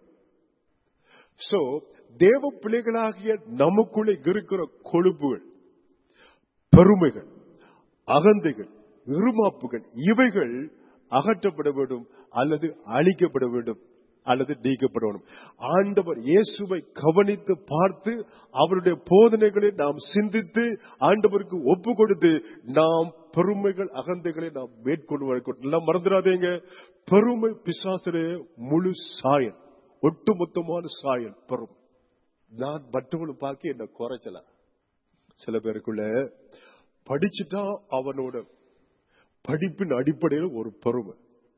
சோ தேவ பிள்ளைகளாகிய நமக்குள்ளே இருக்கிற கொழுப்புகள் பெருமைகள் அகந்தைகள் இருமாப்புகள் இவைகள் அகற்றப்பட வேண்டும் அல்லது அழிக்கப்பட வேண்டும் அல்லது நீக்கப்பட வேண்டும் ஆண்டவர் இயேசுவை கவனித்து பார்த்து அவருடைய போதனைகளை நாம் சிந்தித்து ஆண்டவருக்கு ஒப்பு கொடுத்து நாம் பெருமைகள் அகந்தைகளை நாம் மேற்கொண்டு வரக்கூடும் எல்லாம் மறந்துடாதீங்க பெருமை பிசாசிலே முழு சாயல் ஒட்டுமொத்தமான சாயல் பெருமை நான் மற்றவங்களும் பார்க்க என்ன குறைச்சல சில பேருக்குள்ள படிச்சுட்டா அவனோட படிப்பின் அடிப்படையில் ஒரு பெருமை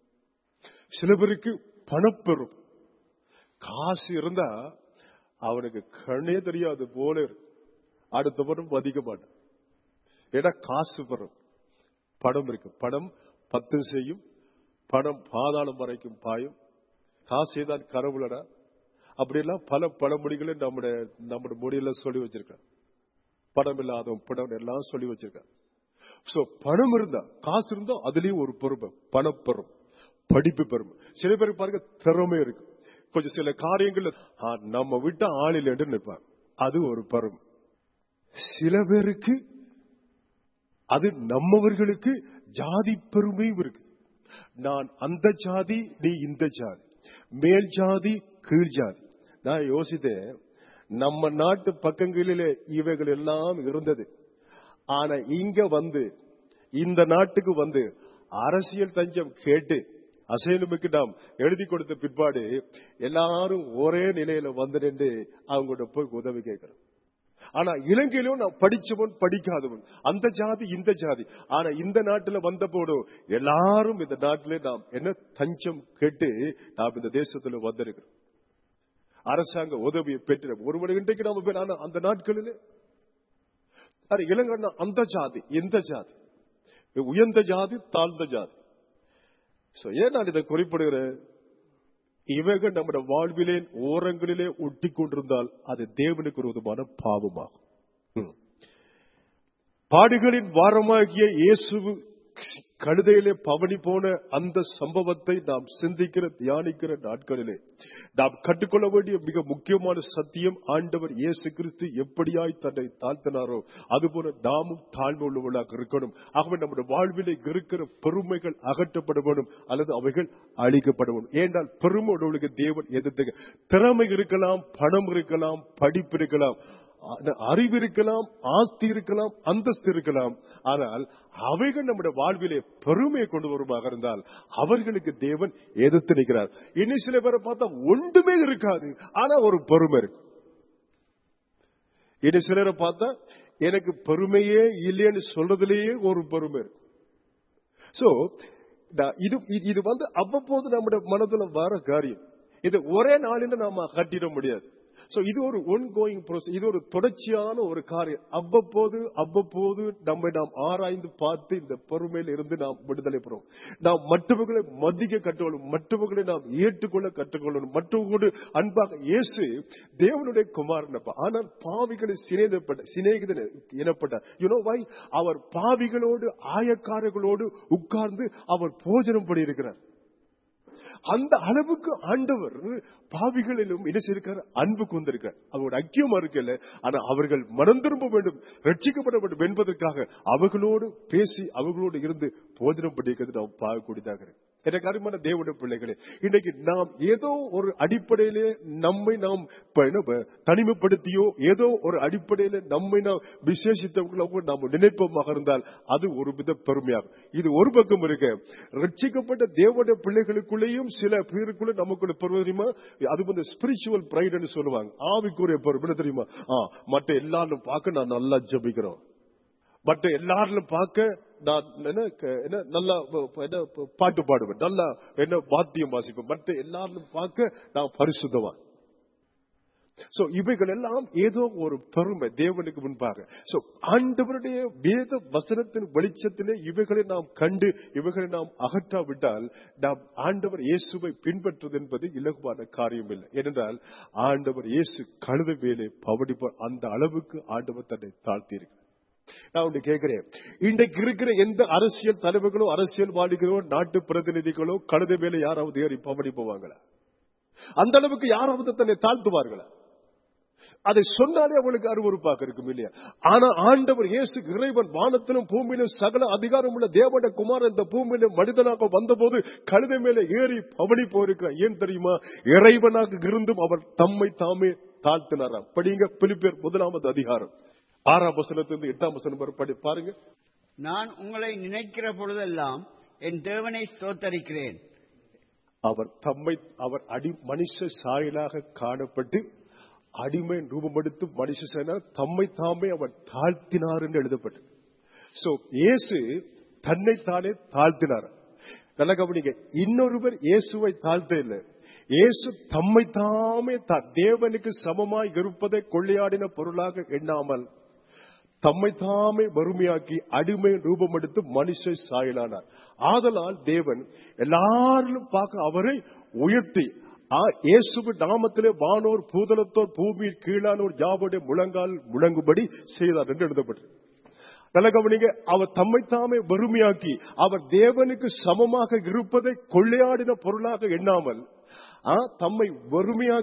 சில பேருக்கு பணப்பெரும் காசு இருந்தா அவனுக்கு கண்ணே தெரியாது போல இருக்கு அடுத்தவனும் மதிக்க மாட்டான் ஏன்னா காசு பெறும் படம் இருக்கு படம் பத்து செய்யும் பணம் பாதாளம் வரைக்கும் பாயும் காசே தான் கடவுளடா அப்படியெல்லாம் பல பழமொழிகளை நம்முடைய நம்முடைய மொழியில சொல்லி வச்சிருக்கான் பணம் இல்லாதவன் படம் எல்லாம் சொல்லி வச்சிருக்கான் சோ பணம் இருந்தா காசு இருந்தா அதுலயும் ஒரு பொறுமை பணப்பெறும் படிப்பு பெறும் சில பேருக்கு பாருங்க திறமை இருக்கு கொஞ்சம் சில காரியங்கள்ல நம்ம விட்ட ஆளில் என்று நிற்பாங்க அது ஒரு பெரும் சில பேருக்கு அது நம்மவர்களுக்கு ஜாதி பெருமையும் இருக்கு நான் அந்த ஜாதி நீ இந்த ஜாதி மேல் ஜாதி கீழ் ஜாதி நான் யோசித்தேன் நம்ம நாட்டு பக்கங்களிலே இவைகள் எல்லாம் இருந்தது ஆனா இங்க வந்து இந்த நாட்டுக்கு வந்து அரசியல் தஞ்சம் கேட்டு அசைலுமுக்கு நாம் எழுதி கொடுத்த பிற்பாடு எல்லாரும் ஒரே நிலையில வந்து நின்று அவங்கள்ட்ட போய் உதவி கேட்கிறோம் ஆனா இலங்கையிலும் நான் படிச்சவன் படிக்காதவன் அந்த ஜாதி இந்த ஜாதி ஆனா இந்த நாட்டுல வந்த போதும் எல்லாரும் இந்த நாட்டிலே நாம் என்ன தஞ்சம் கேட்டு நாம் இந்த தேசத்துல வந்திருக்கிறோம் அரசாங்க உதவியை பெற்ற ஒருவன் இன்றைக்கு நாம போய் ஆனா அந்த நாட்களிலே அது இளங்கண்ணா அந்த ஜாதி இந்த ஜாதி உயர்ந்த ஜாதி தாழ்ந்த ஜாதி So, ஏன் நான் இதை குறிப்பிடுகிறேன் இவைகள் நம்முடைய வாழ்விலே ஓரங்களிலே ஒட்டி கொண்டிருந்தால் அது தேவனுக்கு விரோதமான பாவமாகும் ம். பாடுகளின் வாரமாகிய இயேசு கழுதையிலே பவனி போன அந்த சம்பவத்தை நாம் சிந்திக்கிற தியானிக்கிற நாட்களிலே நாம் கற்றுக்கொள்ள வேண்டிய மிக முக்கியமான சத்தியம் ஆண்டவர் இயேசு கிறிஸ்து எப்படியாய் தன்னை தாழ்த்தினாரோ அதுபோல நாமும் தாழ்வு உள்ளவர்களாக இருக்கணும் ஆகவே நம்முடைய வாழ்விலே இருக்கிற பெருமைகள் அகற்றப்பட வேண்டும் அல்லது அவைகள் அழிக்கப்பட வேண்டும் ஏனென்றால் பெருமை உள்ளவர்களுக்கு தேவன் எதிர்த்து திறமை இருக்கலாம் பணம் இருக்கலாம் படிப்பு இருக்கலாம் அறிவு இருக்கலாம் ஆஸ்தி இருக்கலாம் அந்தஸ்து இருக்கலாம் ஆனால் அவைகள் நம்முடைய வாழ்விலே பெருமையை கொண்டு வருமாக இருந்தால் அவர்களுக்கு தேவன் எதிர்த்து நிற்கிறார் இன்னும் சில பேரை பார்த்தா ஒன்றுமே இருக்காது ஆனா ஒரு பெருமை இருக்கு இன்னும் சிலரை பார்த்தா எனக்கு பெருமையே இல்லைன்னு சொல்றதுலேயே ஒரு பெருமை இருக்கு சோ இது இது வந்து அவ்வப்போது நம்முடைய மனதுல வர காரியம் இது ஒரே நாளில் நாம கட்டிட முடியாது சோ இது ஒரு ஒன் கோயிங் ப்ரோசஸ் இது ஒரு தொடர்ச்சியான ஒரு காரியம் அவ்வப்போது அவ்வப்போது நம்மை நாம் ஆராய்ந்து பார்த்து இந்த பொறுமையில் இருந்து நாம் விடுதலை பெறும் நாம் மற்றவர்களை மதிக்க கற்றுக்கொள்ளும் மற்றவர்களை நாம் ஏற்றுக்கொள்ள கற்றுக்கொள்ளணும் மற்றவர்களோடு அன்பாக இயேசு தேவனுடைய குமாரன் அப்பா ஆனால் பாவிகளை சிநேகிதப்பட்ட சிநேகிதன் எனப்பட்டார் யூனோ வை அவர் பாவிகளோடு ஆயக்காரர்களோடு உட்கார்ந்து அவர் போஜனம் பண்ணியிருக்கிறார் அந்த அளவுக்கு ஆண்டவர் பாவிகளிலும் என்ன செய்திருக்கார் அன்பு கொண்டிருக்கார் அவரோட ஐக்கியமா இருக்கல ஆனா அவர்கள் மனம் திரும்ப வேண்டும் ரட்சிக்கப்பட வேண்டும் என்பதற்காக அவர்களோடு பேசி அவர்களோடு இருந்து போதனம் பண்ணியிருக்கிறது நாம் பார்க்கக்கூடியதாக இருக்கு எனக்கு அருமையான தேவனுடைய பிள்ளைகளே இன்னைக்கு நாம் ஏதோ ஒரு அடிப்படையிலே நம்மை நாம் இப்ப என்ன இப்ப தனிமைப்படுத்தியோ ஏதோ ஒரு அடிப்படையில நம்மை நாம் விசேஷித்தவர்களாக நாம் நினைப்பமாக இருந்தால் அது ஒரு வித பெருமையாகும் இது ஒரு பக்கம் இருக்க ரட்சிக்கப்பட்ட தேவனுடைய பிள்ளைகளுக்குள்ளேயும் சில பேருக்குள்ள நமக்குள்ள பெருமை தெரியுமா அது வந்து ஸ்பிரிச்சுவல் பிரைடுன்னு சொல்லுவாங்க ஆவிக்குரிய பெருமை தெரியுமா ஆ மற்ற எல்லாரும் பார்க்க நான் நல்லா ஜபிக்கிறோம் மற்ற எல்லாரிலும் பார்க்க நான் என்ன என்ன நல்லா என்ன பாட்டு பாடுவேன் நல்லா என்ன வாத்தியம் வாசிப்பேன் மற்ற எல்லாரும் பார்க்க நான் பரிசுத்தவான் சோ இவைகள் எல்லாம் ஏதோ ஒரு பெருமை தேவனுக்கு முன்பாக சோ ஆண்டவருடைய வேத வசனத்தின் வெளிச்சத்திலே இவைகளை நாம் கண்டு இவைகளை நாம் அகற்றாவிட்டால் நாம் ஆண்டவர் இயேசுவை பின்பற்றுவது என்பது இலகுவான காரியம் இல்லை ஏனென்றால் ஆண்டவர் இயேசு கழுத வேலை பவடிப்பார் அந்த அளவுக்கு ஆண்டவர் தன்னை தாழ்த்தியிருக்கிறார் நான் ஒன்று கேட்கிறேன் இன்றைக்கு இருக்கிற எந்த அரசியல் தலைவர்களோ அரசியல்வாதிகளோ நாட்டு பிரதிநிதிகளோ கழுத வேலை யாராவது ஏறி பவடி போவாங்களா அந்த அளவுக்கு யாராவது தன்னை தாழ்த்துவார்களா அதை சொன்னாலே அவளுக்கு அருவறுப்பாக இருக்கும் இல்லையா ஆனா ஆண்டவர் இயேசு இறைவன் வானத்திலும் பூமியிலும் சகல அதிகாரம் உள்ள தேவட குமார் இந்த பூமியிலும் மனிதனாக வந்தபோது கழுதை மேல ஏறி பவனி போயிருக்கிறார் ஏன் தெரியுமா இறைவனாக இருந்தும் அவர் தம்மை தாமே தாழ்த்தினாராம் படிங்க பிலிப்பேர் முதலாவது அதிகாரம் ஆறாம் வசனத்திலிருந்து எட்டாம் வசனம் வரை படி பாருங்க நான் உங்களை நினைக்கிற பொழுதெல்லாம் என் தேவனை ஸ்தோத்தரிக்கிறேன் அவர் தம்மை அவர் அடி மனுஷ சாயலாக காணப்பட்டு அடிமை ரூபமெடுத்து மனுஷ சாயலாக தம்மை தாமே அவர் தாழ்த்தினார் என்று எழுதப்பட்டு சோ இயேசு தன்னைத்தானே தாழ்த்தினார் நல்ல கவனிங்க இன்னொருவர் இயேசுவை தாழ்த்த இல்லை இயேசு தம்மை தாமே தேவனுக்கு சமமாய் இருப்பதை கொள்ளையாடின பொருளாக எண்ணாமல் தம்மை தாமே வறுமையாக்கி அடிமை ரூபம் எடுத்து மனுஷ சாயலானார் ஆதலால் தேவன் எல்லாரிலும் பார்க்க அவரை உயர்த்தி இயேசுவின் நாமத்திலே வானோர் பூதலத்தோர் பூமியில் கீழானோர் யாவுடைய முழங்கால் முழங்குபடி செய்தார் என்று எழுதப்பட்டது நல்ல கவனிங்க அவர் தம்மை தாமே வறுமையாக்கி அவர் தேவனுக்கு சமமாக இருப்பதை கொள்ளையாடின பொருளாக எண்ணாமல் தம்மை வறுமையாக்கி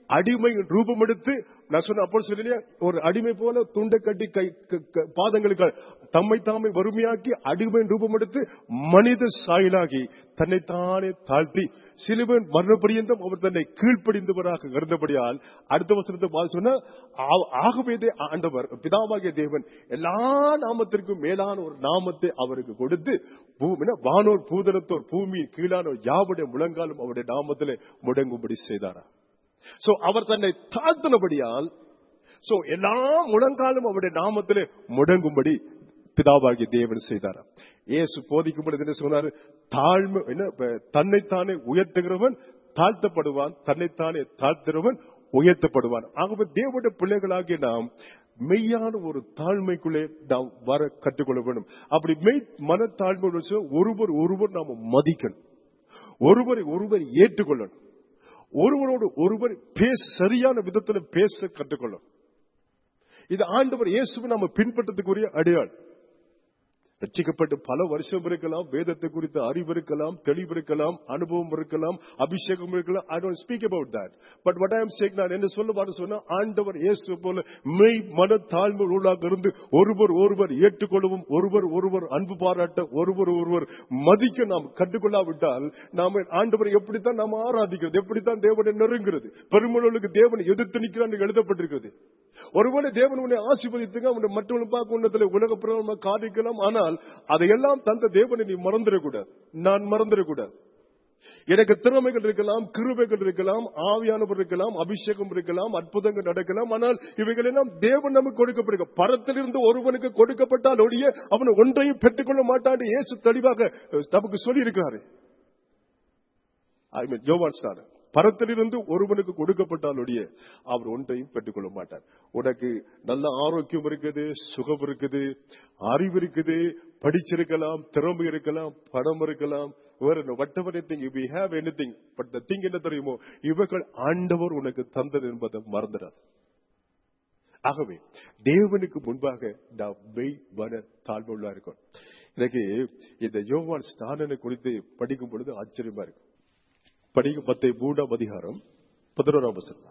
அடிமையின் ரூபம் எடுத்து நான் சொன்ன அப்போ சொல்லலையா ஒரு அடிமை போல துண்டை கட்டி கை க- க- பாதங்களுக்கு தம்மை தாமை வறுமையாக்கி அடிமையின் ரூபம் எடுத்து மனித சாயலாகி தன்னைத்தானே தாழ்த்தி சிலுவன் மரண பரியந்தம் அவர் தன்னை கீழ்ப்படிந்தவராக இருந்தபடியால் அடுத்த வசனத்தை பார்த்து சொன்னா ஆ- ஆகவே தே- ஆண்டவர் பிதாவாகிய தேவன் எல்லா நாமத்திற்கும் மேலான ஒரு நாமத்தை அவருக்கு கொடுத்து பூமினா வானோர் பூதலத்தோர் பூமியின் கீழானோர் யாவுடைய முழங்காலும் அவருடைய நாமத்திலே முடங்கும்படி செய்தாரா சோ அவர் தன்னை தாழ்த்தினபடியால் சோ எல்லா முழங்காலும் அவருடைய நாமத்திலே முடங்கும்படி பிதாவாகிய தேவன் செய்தாராம் இயேசு போதிக்கும் பொழுது என்ன சொன்னாரு தாழ்மை என்ன இப்ப தன்னைத்தானே உயர்த்துகிறவன் தாழ்த்தப்படுவான் தன்னைத்தானே தாழ்த்துகிறவன் உயர்த்தப்படுவான் ஆகவே தேவனுடைய பிள்ளைகளாகிய நாம் மெய்யான ஒரு தாழ்மைக்குள்ளே நாம் வர கற்றுக்கொள்ள வேண்டும் அப்படி மெய் மனத்தாழ்மை ஒருவர் ஒருவர் நாம மதிக்கணும் ஒருவரை ஒருவர் ஏற்றுக்கொள்ளணும் ஒருவரோடு ஒருவர் பேச சரியான விதத்தில் பேச கற்றுக்கொள்ளும் இது ஆண்டவர் இயேசுவை நம்ம பின்பற்றதுக்குரிய அடையாள் ரட்சிக்கப்பட்டு பல வருஷம் இருக்கலாம் வேதத்தை குறித்த அறிவு இருக்கலாம் தெளிவு இருக்கலாம் அனுபவம் இருக்கலாம் அபிஷேகம் இருக்கலாம் I don't speak about that but what i am saying நான் என்ன சொல்ல பாரு சொன்னா ஆண்டவர் இயேசு போல மெய் மன தாழ்மை உள்ளாக இருந்து ஒருவர் ஒருவர் ஏற்றுக்கொள்ளவும் ஒருவர் ஒருவர் அன்பு பாராட்ட ஒருவர் ஒருவர் மதிக்க நாம் கண்டுகொள்ளாவிட்டால் நாம ஆண்டவரை எப்படித்தான் நாம் ஆராதிக்கிறது எப்படித்தான் தேவனை நெருங்கிறது பெருமளவுக்கு தேவனை எதிர்த்து நிற்கிறான் எழுதப்பட்டிருக்கிறது ஒருவேளை தேவன் உன்னை ஆசீர்வதித்துங்க அவனை மற்றவனை பார்க்க உன்னத்துல உலக பிரபலமா காட்டிக்கலாம் ஆனால் அதையெல்லாம் தந்த தேவனை நீ மறந்துடக்கூடாது நான் மறந்துடக்கூடாது எனக்கு திறமைகள் இருக்கலாம் கிருபைகள் இருக்கலாம் ஆவியானவர் இருக்கலாம் அபிஷேகம் இருக்கலாம் அற்புதங்கள் நடக்கலாம் ஆனால் இவைகள் எல்லாம் தேவன் நமக்கு கொடுக்கப்படுக பரத்திலிருந்து ஒருவனுக்கு கொடுக்கப்பட்டால் ஒழிய அவன் ஒன்றையும் பெற்றுக்கொள்ள மாட்டான் இயேசு தெளிவாக நமக்கு சொல்லி இருக்கிறாரு ஐ மீன் யோவான் ஸ்நானன் பரத்திலிருந்து ஒருவனுக்கு கொடுக்கப்பட்டால் ஒழிய அவர் ஒன்றையும் பெற்றுக்கொள்ள மாட்டார் உனக்கு நல்ல ஆரோக்கியம் இருக்குது சுகம் இருக்குது அறிவு இருக்குது படிச்சிருக்கலாம் திறமை இருக்கலாம் பணம் இருக்கலாம் வேற whatever thing we have anything but the thing என்ன தெரியுமோ இவர்கள் ஆண்டவர் உனக்கு தந்தது என்பதை மறந்துடாது ஆகவே தேவனுக்கு முன்பாக நாம் மெய் மன தாழ்வுள்ளா இருக்கும் எனக்கு இந்த யோவான் ஸ்நானனை குறித்து படிக்கும் பொழுது ஆச்சரியமா இருக்கும் படிக்கும் பத்தை மூன்றாம் அதிகாரம் பதினோராம் வசனம்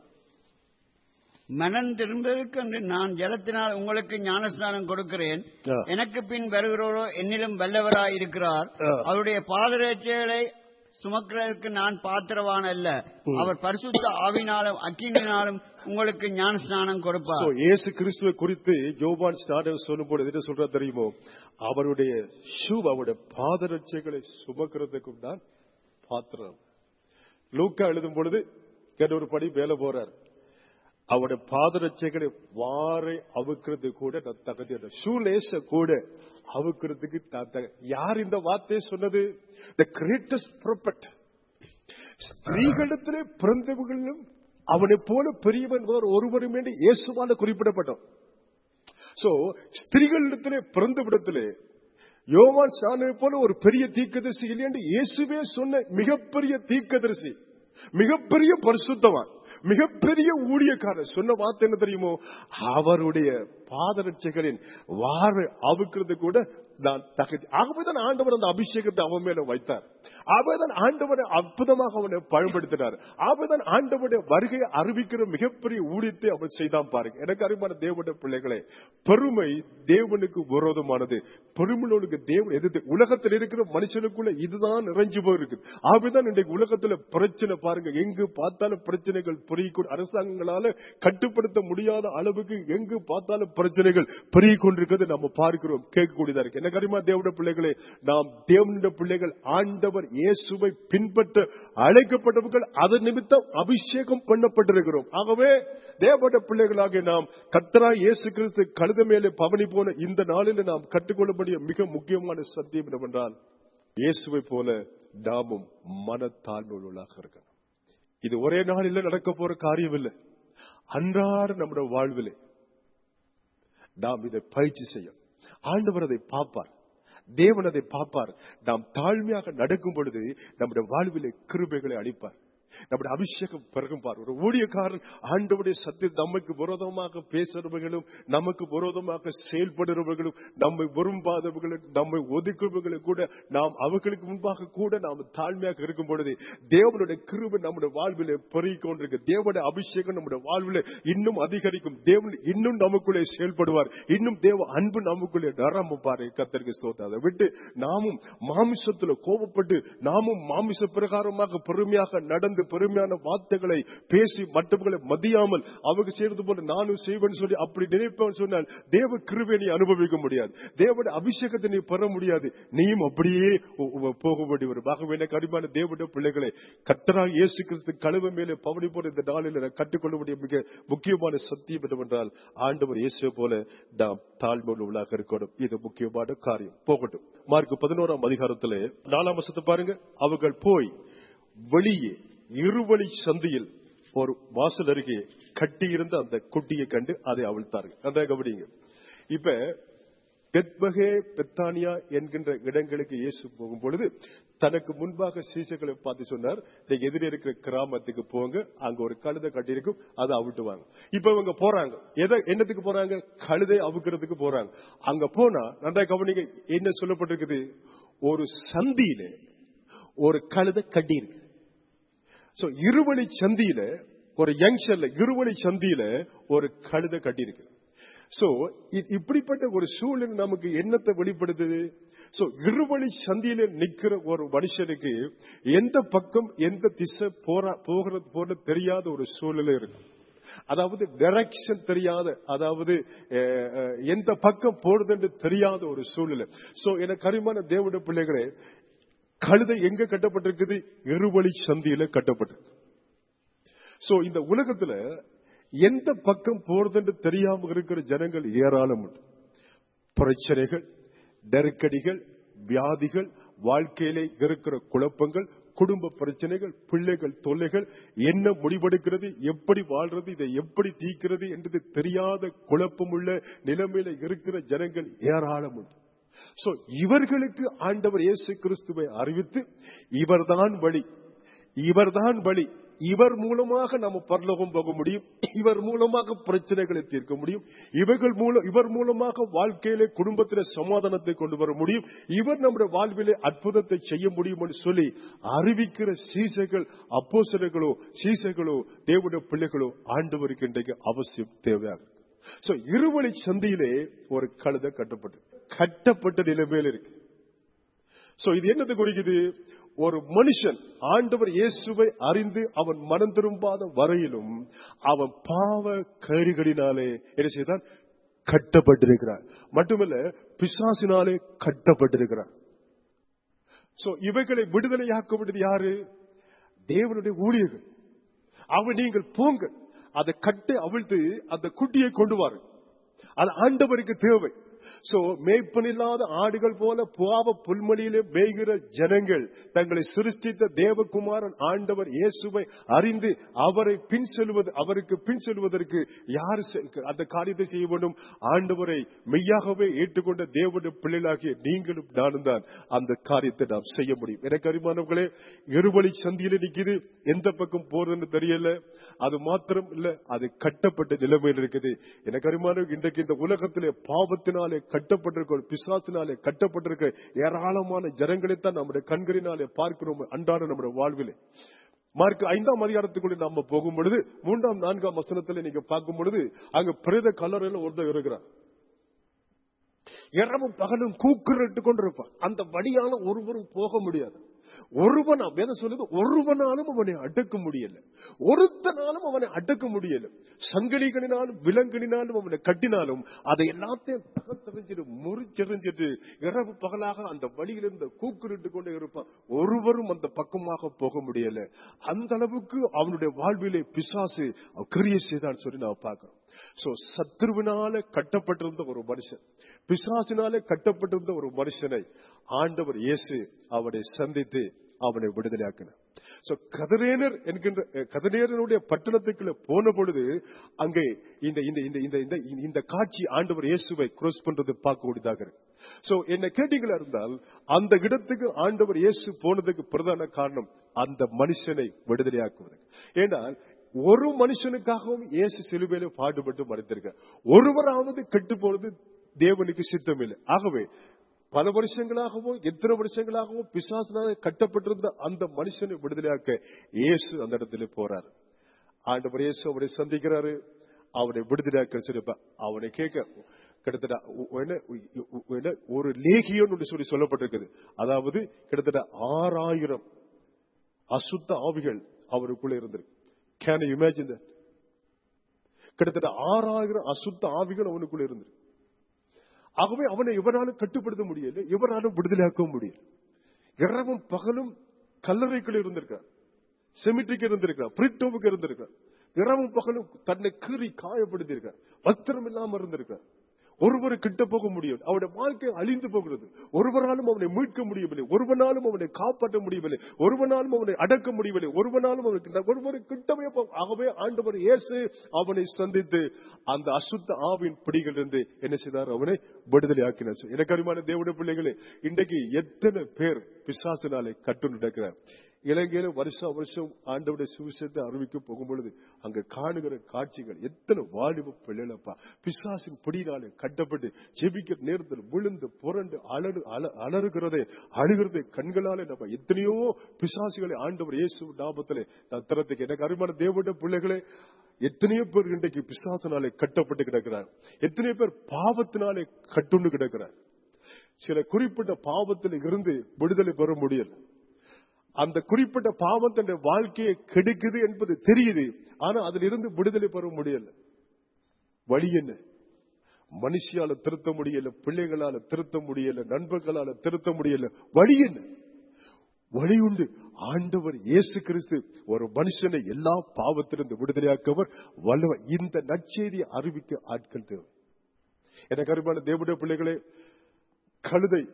மனம் திரும்பதற்கு என்று நான் ஜலத்தினால் உங்களுக்கு ஞானஸ்நானம் கொடுக்கிறேன் ஆ. எனக்கு பின் வருகிறவரோ என்னிலும் வல்லவராய் இருக்கிறார் ஆ. அவருடைய பாதரட்சைகளை சுமக்கிறதற்கு நான் பாத்திரவான் அல்ல அவர் பரிசுத்த ஆவினாலும் அக்கினினாலும் உங்களுக்கு ஞானஸ்நானம் So, கொடுப்பார் இயேசு கிறிஸ்துவை குறித்து யோவான் ஸ்நானம் சொல்லும் பொழுது என்ன சொல்ற தெரியுமோ அவருடைய ஷூ அவருடைய பாதரட்சைகளை சுமக்கிறதுக்கும் தான் பாத்திரம் லூக்கா எழுதும் பொழுது கேட்ட ஒரு படி மேல போறார் அவருடைய பாதரட்சைகளை வாரை அவுக்கிறது கூட நான் தகுதி அந்த ஷூலேஸ கூட அவுக்கிறதுக்கு நான் தக- யார் இந்த வார்த்தையை சொன்னது த கிரேட்டஸ்ட் ப்ரொபட் ஸ்திரீகளிடத்திலே பிறந்தவர்களும் அவனை போல பெரியவன் வேறு ஒருவரும் என்று இயேசுவால குறிப்பிடப்பட்டோம் சோ ஸ்திரீகளிடத்திலே பிறந்த விடத்திலே யோவான் சாணனை போல ஒரு பெரிய தீர்க்கதரிசி இல்லை என்று இயேசுவே சொன்ன மிகப்பெரிய தீர்க்கதரிசி மிகப்பெரிய பரிசுத்தவான் மிகப்பெரிய ஊழியக்காரர் சொன்ன வார்த்தை என்ன தெரியுமோ அவருடைய பாதரட்சைகளின் வார அவுக்கிறது கூட நான் தகுதி ஆகவேதான் ஆண்டவர் அந்த அபிஷேகத்தை அவன் மேல வைத்தார் ஆகவேதான் ஆண்டவரை அற்புதமாக அவனை பயன்படுத்தினார் ஆகவேதான் ஆண்டவருடைய வருகையை அறிவிக்கிற மிகப்பெரிய ஊழியத்தை அவன் செய்தான் பாருங்க எனக்கு அறிவான தேவனுடைய பிள்ளைகளே பெருமை தேவனுக்கு விரோதமானது பெருமையோனுக்கு தேவன் எதிர்த்து உலகத்தில் இருக்கிற மனுஷனுக்குள்ள இதுதான் நிறைஞ்சு போயிருக்கு ஆகவேதான் இன்றைக்கு உலகத்துல பிரச்சனை பாருங்க எங்கு பார்த்தாலும் பிரச்சனைகள் பெருகிக் அரசாங்கங்களால கட்டுப்படுத்த முடியாத அளவுக்கு எங்கு பார்த்தாலும் பிரச்சனைகள் பெருகிக் கொண்டிருக்கிறது நம்ம பார்க்கிறோம் கேட்கக்கூடியதா இருக்கு என்ன கரிமா தேவனுடைய பிள்ளைகளே நாம் தேவனுடைய பிள்ளைகள் ஆண்டவர் இயேசுவை பின்பற்ற அழைக்கப்பட்டவர்கள் அதன் நிமித்தம் அபிஷேகம் பண்ணப்பட்டிருக்கிறோம் ஆகவே தேவனுடைய பிள்ளைகளாக நாம் கத்தரா இயேசு கிறிஸ்து கழுத மேலே பவனி போன இந்த நாளில் நாம் கற்றுக்கொள்ளக்கூடிய மிக முக்கியமான சத்தியம் என்னவென்றால் இயேசுவை போல நாமும் மனத்தாழ்வுள்ளாக இருக்கணும் இது ஒரே நாளில் நடக்க போற காரியம் இல்லை அன்றாட நம்முடைய வாழ்விலே நாம் இதை பயிற்சி செய்யும் ஆண்டவர் அதை பார்ப்பார் தேவன் அதை பார்ப்பார் நாம் தாழ்மையாக நடக்கும் பொழுது நம்முடைய வாழ்விலே கிருபைகளை அளிப்பார் நம்முடைய அபிஷேகம் பிறகும் பார் ஒரு ஊழியக்காரன் ஆண்டவுடைய சத்திய நமக்கு விரோதமாக பேசுறவர்களும் நமக்கு விரோதமாக செயல்படுறவர்களும் நம்மை விரும்பாதவர்களும் நம்மை ஒதுக்குறவர்களும் கூட நாம் அவர்களுக்கு முன்பாக கூட நாம் தாழ்மையாக இருக்கும் பொழுது தேவனுடைய கிருபை நம்முடைய வாழ்விலே பெருகிக் கொண்டிருக்கு தேவனுடைய அபிஷேகம் நம்முடைய வாழ்விலே இன்னும் அதிகரிக்கும் தேவன் இன்னும் நமக்குள்ளே செயல்படுவார் இன்னும் தேவ அன்பு நமக்குள்ளே நிரம்பும் பாரு கத்தருக்கு ஸ்தோத்திரம். அதை விட்டு நாமும் மாமிசத்துல கோபப்பட்டு நாமும் மாமிச பிரகாரமாக பெருமையாக நடந்து பெருமையான வார்த்தைகளை பேசி மற்றவர்களை மதியாமல் அவங்க செய்யறது போல நானும் செய்வேன் சொல்லி அப்படி நினைப்பேன் சொன்னால் தேவ கிருபை நீ அனுபவிக்க முடியாது தேவனுடைய அபிஷேகத்தை நீ பெற முடியாது நீயும் அப்படியே ஒ- ஒ- போக வேண்டி வரும் ஆகவே எனக்கு அருமையான தேவனுடைய பிள்ளைகளை கத்தரா இயேசு கிறிஸ்து கழுவ மேலே பவனி போல இந்த நாளில் நான் கற்றுக்கொள்ள வேண்டிய மிக முக்கியமான சத்தியம் என்னவென்றால் ஆண்டவர் இயேசுவை போல நாம் தாழ்மை உள்ளாக இருக்கணும் இது முக்கியமான காரியம் போகட்டும் மார்க் பதினோராம் அதிகாரத்திலே நாலாம் வசத்தை பாருங்க அவர்கள் போய் வெளியே இருவழி சந்தியில் ஒரு வாசல் அருகே கட்டியிருந்த அந்த குட்டியை கண்டு அதை அவிழ்த்தார்கள் நன்றாக கவனிங்க இப்ப பெத்பகே பெத்தானியா என்கின்ற இடங்களுக்கு இயேசு போகும் பொழுது தனக்கு முன்பாக சீசர்களை பார்த்து சொன்னார் நீங்க எதிரே இருக்கிற கிராமத்துக்கு போங்க அங்க ஒரு கழுதை கட்டியிருக்கும் அதை அவிட்டுவாங்க இப்ப இவங்க போறாங்க எதை என்னத்துக்கு போறாங்க கழுதை அவுக்கிறதுக்கு போறாங்க அங்க போனா நன்றா கவனிங்க என்ன சொல்லப்பட்டிருக்குது ஒரு சந்தியில ஒரு கழுதை கட்டி இருக்கு சோ இருவழி சந்தியில ஒரு யங்ஷன்ல இருவழி சந்தியில ஒரு கழுதை கட்டியிருக்கு சோ இப்படிப்பட்ட ஒரு சூழ்நிலை நமக்கு என்னத்தை வெளிப்படுத்துது சோ இருவழி சந்தியில நிக்கிற ஒரு மனுஷனுக்கு எந்த பக்கம் எந்த திசை போற போகிறது போல தெரியாத ஒரு சூழ்நிலை இருக்கு அதாவது டைரக்ஷன் தெரியாத அதாவது அஹ், அஹ், எந்த பக்கம் போடுதுன்னு தெரியாத ஒரு சூழ்நிலை சோ எனக்கு அருமையான தேவனுடைய பிள்ளைகளே கழுதை எங்க கட்டப்பட்டிருக்குது இருவழி சந்தியில கட்டப்பட்டிருக்கு சோ இந்த உலகத்துல எந்த பக்கம் போறதுன்னு தெரியாம இருக்கிற ஜனங்கள் ஏராளம் உண்டு பிரச்சனைகள் நெருக்கடிகள் வியாதிகள் வாழ்க்கையிலே இருக்கிற குழப்பங்கள் குடும்ப பிரச்சனைகள் பிள்ளைகள் தொல்லைகள் என்ன முடிவெடுக்கிறது எப்படி வாழ்றது இதை எப்படி தீக்கிறது என்றது தெரியாத குழப்பமுள்ள நிலைமையில இருக்கிற ஜனங்கள் ஏராளம் உண்டு சோ இவர்களுக்கு ஆண்டவர் இயேசு கிறிஸ்துவை அறிவித்து இவர்தான் வழி இவர்தான் வழி இவர் மூலமாக நம்ம பரலோகம் போக முடியும் இவர் மூலமாக பிரச்சனைகளை தீர்க்க முடியும் இவர்கள் மூலம் இவர் மூலமாக வாழ்க்கையிலே குடும்பத்திலே சமாதானத்தை கொண்டு வர முடியும் இவர் நம்முடைய வாழ்விலே அற்புதத்தை செய்ய முடியும் என்று சொல்லி அறிவிக்கிற சீசைகள் அப்போசர்களோ சீசைகளோ தேவனுடைய பிள்ளைகளோ ஆண்டவருக்கு இன்றைக்கு அவசியம் தேவையாக சோ இருவழி சந்தியிலே ஒரு கழுதை கட்டப்பட்டு கட்டப்பட்ட நிலைமையில் இருக்கு சோ இது என்னது குறிக்குது ஒரு மனுஷன் ஆண்டவர் இயேசுவை அறிந்து அவன் மனம் திரும்பாத வரையிலும் அவன் பாவ கருகளினாலே என்ன செய்தான் கட்டப்பட்டிருக்கிறார் மட்டுமல்ல பிசாசினாலே கட்டப்பட்டிருக்கிறார் சோ இவைகளை விடுதலையாக்க வேண்டியது யாரு தேவனுடைய ஊழியர்கள் அவன் நீங்கள் போங்க அதை கட்டை அவிழ்த்து அந்த குட்டியை கொண்டு வாரு அது ஆண்டவருக்கு தேவை சோ மேய்ப்பனில்லாத ஆடுகள் போல பாவ புல்மொழியிலே மேய்கிற ஜனங்கள் தங்களை சிருஷ்டித்த தேவகுமாரன் ஆண்டவர் இயேசுவை அறிந்து அவரை பின் செல்வது அவருக்கு பின் செல்வதற்கு யார் செ- அந்த காரியத்தை செய்ய வேண்டும் ஆண்டவரை மெய்யாகவே ஏற்றுக்கொண்ட தேவனுடைய பிள்ளைகளாகிய நீங்களும் நானும் தான் அந்த காரியத்தை நாம் செய்ய முடியும் எனக்கு அறிமானவர்களே இருவழி சந்தியில நிக்குது எந்த பக்கம் போறதுன்னு தெரியல அது மாத்திரம் இல்ல அது கட்டப்பட்ட நிலைமையில் இருக்குது எனக்கு அறிமான இன்றைக்கு இந்த உலகத்திலே பாவத்தினாலே கட்டப்பட்டிருக்க பிசாசினாலே கட்டப்பட்டிருக்க ஏராளமான ஜனங்களைத்தான் நம்முடைய கண்களினாலே பார்க்கிறோம் அன்றாட நம்முடைய வாழ்விலே மார்க் ஐந்தாம் அதிகாரத்துக்குள்ள நாம போகும் பொழுது மூன்றாம் நான்காம் வசனத்துல நீங்க பார்க்கும் பொழுது அங்க பிரேத கல்லறையில ஒருத்தர் இருக்கிறார் இரவும் பகலும் கூக்குரட்டு கொண்டிருப்பான் அந்த வழியால ஒருவரும் போக முடியாது ஒருவனா வேதம் சொல்லுது ஒருவனாலும் அவனை அடக்க முடியல ஒருத்தனாலும் அவனை அடக்க முடியல சங்கிலிகளினாலும் விலங்கினாலும் அவனை கட்டினாலும் அதை எல்லாத்தையும் தகத்தறிஞ்சிட்டு முறிச்செறிஞ்சிட்டு இரவு பகலாக அந்த வழியிலிருந்து கூக்குரிட்டு கொண்டே இருப்பான் ஒருவரும் அந்த பக்கமாக போக முடியல அந்த அளவுக்கு அவனுடைய வாழ்விலே பிசாசு கிரியை செய்தான் சொல்லி நான் பார்க்கிறோம் சோ சத்ருவினால கட்டப்பட்டிருந்த ஒரு மனுஷன் பிசாசினாலே கட்டப்பட்டிருந்த ஒரு மனுஷனை ஆண்டவர் இயேசு அவனை சந்தித்து அவனை விடுதலையாக்கினார் சோ கதரேனர் என்கின்ற அஹ், கதரேனருடைய பட்டணத்துக்குள்ள போன பொழுது அங்கே இந்த இந்த இந்த இந்த இந்த இந்த காட்சி ஆண்டவர் இயேசுவை cross பண்றது பார்க்கக்கூடியதாக இருக்கு சோ என்ன கேட்டீங்களா இருந்தால் அந்த இடத்துக்கு ஆண்டவர் இயேசு போனதுக்கு பிரதான காரணம் அந்த மனுஷனை விடுதலையாக்குவது ஏனால் ஒரு மனுஷனுக்காகவும் இயேசு சிலுவையில பாடுபட்டு மறைத்திருக்கார் ஒருவராவது கெட்டு போனது தேவனுக்கு சித்தம் இல்லை ஆகவே பல வருஷங்களாகவும் எத்தனை வருஷங்களாகவும் பிசாசனாக கட்டப்பட்டிருந்த அந்த மனுஷனை விடுதலையாக்க இயேசு அந்த இடத்துல போறார் ஆண்டவர் இயேசு அவரை சந்திக்கிறாரு அவனை விடுதலையாக்க சொல்லிப்பா அவனை கேட்க கிட்டத்தட்ட உ- என்ன, உ- உ- என்ன, ஒரு லேகியோன் என்று சொல்லி சொல்லப்பட்டிருக்குது அதாவது கிட்டத்தட்ட ஆறாயிரம் அசுத்த ஆவிகள் அவருக்குள்ள இருந்திருக்கு கேன் இமேஜின் கிட்டத்தட்ட ஆறாயிரம் அசுத்த ஆவிகள் அவனுக்குள்ள இருந்திருக்கு ஆகவே அவனை இவராலும் கட்டுப்படுத்த முடியல இவராலும் விடுதலையாக்க முடியல இரவும் பகலும் கல்லறைக்குள் இருந்திருக்கார் செமிட்டிக்கு இருந்திருக்கார் பிரிட்டோவுக்கு இருந்திருக்கார் இரவும் பகலும் தன்னை கீறி காயப்படுத்தியிருக்கார் வஸ்திரம் இல்லாம இருந்திருக்கார் ஒருவர் கிட்ட போக முடியும் அவனுடைய வாழ்க்கை அழிந்து போகிறது ஒருவராலும் அவனை மீட்க முடியவில்லை ஒருவனாலும் அவனை காப்பாற்ற முடியவில்லை ஒருவனாலும் அவனை அடக்க முடியவில்லை ஒருவனாலும் அவனுக்கு ஒருவர் கிட்டவே போ ஆகவே ஆண்டவர் இயேசு அவனை சந்தித்து அந்த அசுத்த ஆவின் பிடிகளிலிருந்து என்ன செய்தார் அவனை விடுதலை ஆக்கினார் எனக்கு அருமையான தேவனுடைய பிள்ளைகளே இன்றைக்கு எத்தனை பேர் பிசாசினாலே கட்டு நடக்கிறார் இலங்கையில வருஷம் வருஷம் ஆண்டவுடைய சுவிசேஷத்தை அறிவிக்க போகும் பொழுது அங்க காணுகிற காட்சிகள் எத்தனை வாலிப பிள்ளைகளப்பா பிசாசின் பிடினாலே கட்டப்பட்டு ஜெபிக்கிற நேரத்தில் விழுந்து புரண்டு அலறு அல- அலறுகிறதை அழுகிறதை கண்களாலே நம்ம எத்தனையோ பிசாசுகளை ஆண்டவர் இயேசு நாமத்திலே நான் திறத்துக்கு எனக்கு அருமையான தேவனுடைய பிள்ளைகளே எத்தனையோ பேர் இன்றைக்கு பிசாசினாலே கட்டப்பட்டு கிடக்கிறார் எத்தனையோ பேர் பாவத்தினாலே கட்டுண்டு கிடக்கிறார் சில குறிப்பிட்ட பாவத்தில் இருந்து விடுதலை பெற முடியல அந்த குறிப்பிட்ட பாவம் தன்னுடைய வாழ்க்கையை கெடுக்குது என்பது தெரியுது ஆனா அதில் இருந்து விடுதலை பெற முடியல வழி என்ன மனுஷியால திருத்த முடியல பிள்ளைகளால திருத்த முடியல நண்பர்களால திருத்த முடியல வழி என்ன வழி உண்டு ஆண்டவர் இயேசு கிறிஸ்து ஒரு மனுஷனை எல்லா பாவத்திலிருந்து விடுதலையாக்கவர் வல்லவர் இந்த நற்செய்தியை அறிவிக்க ஆட்கள் தேவை எனக்கு அருமையான தேவனுடைய பிள்ளைகளே கழுதை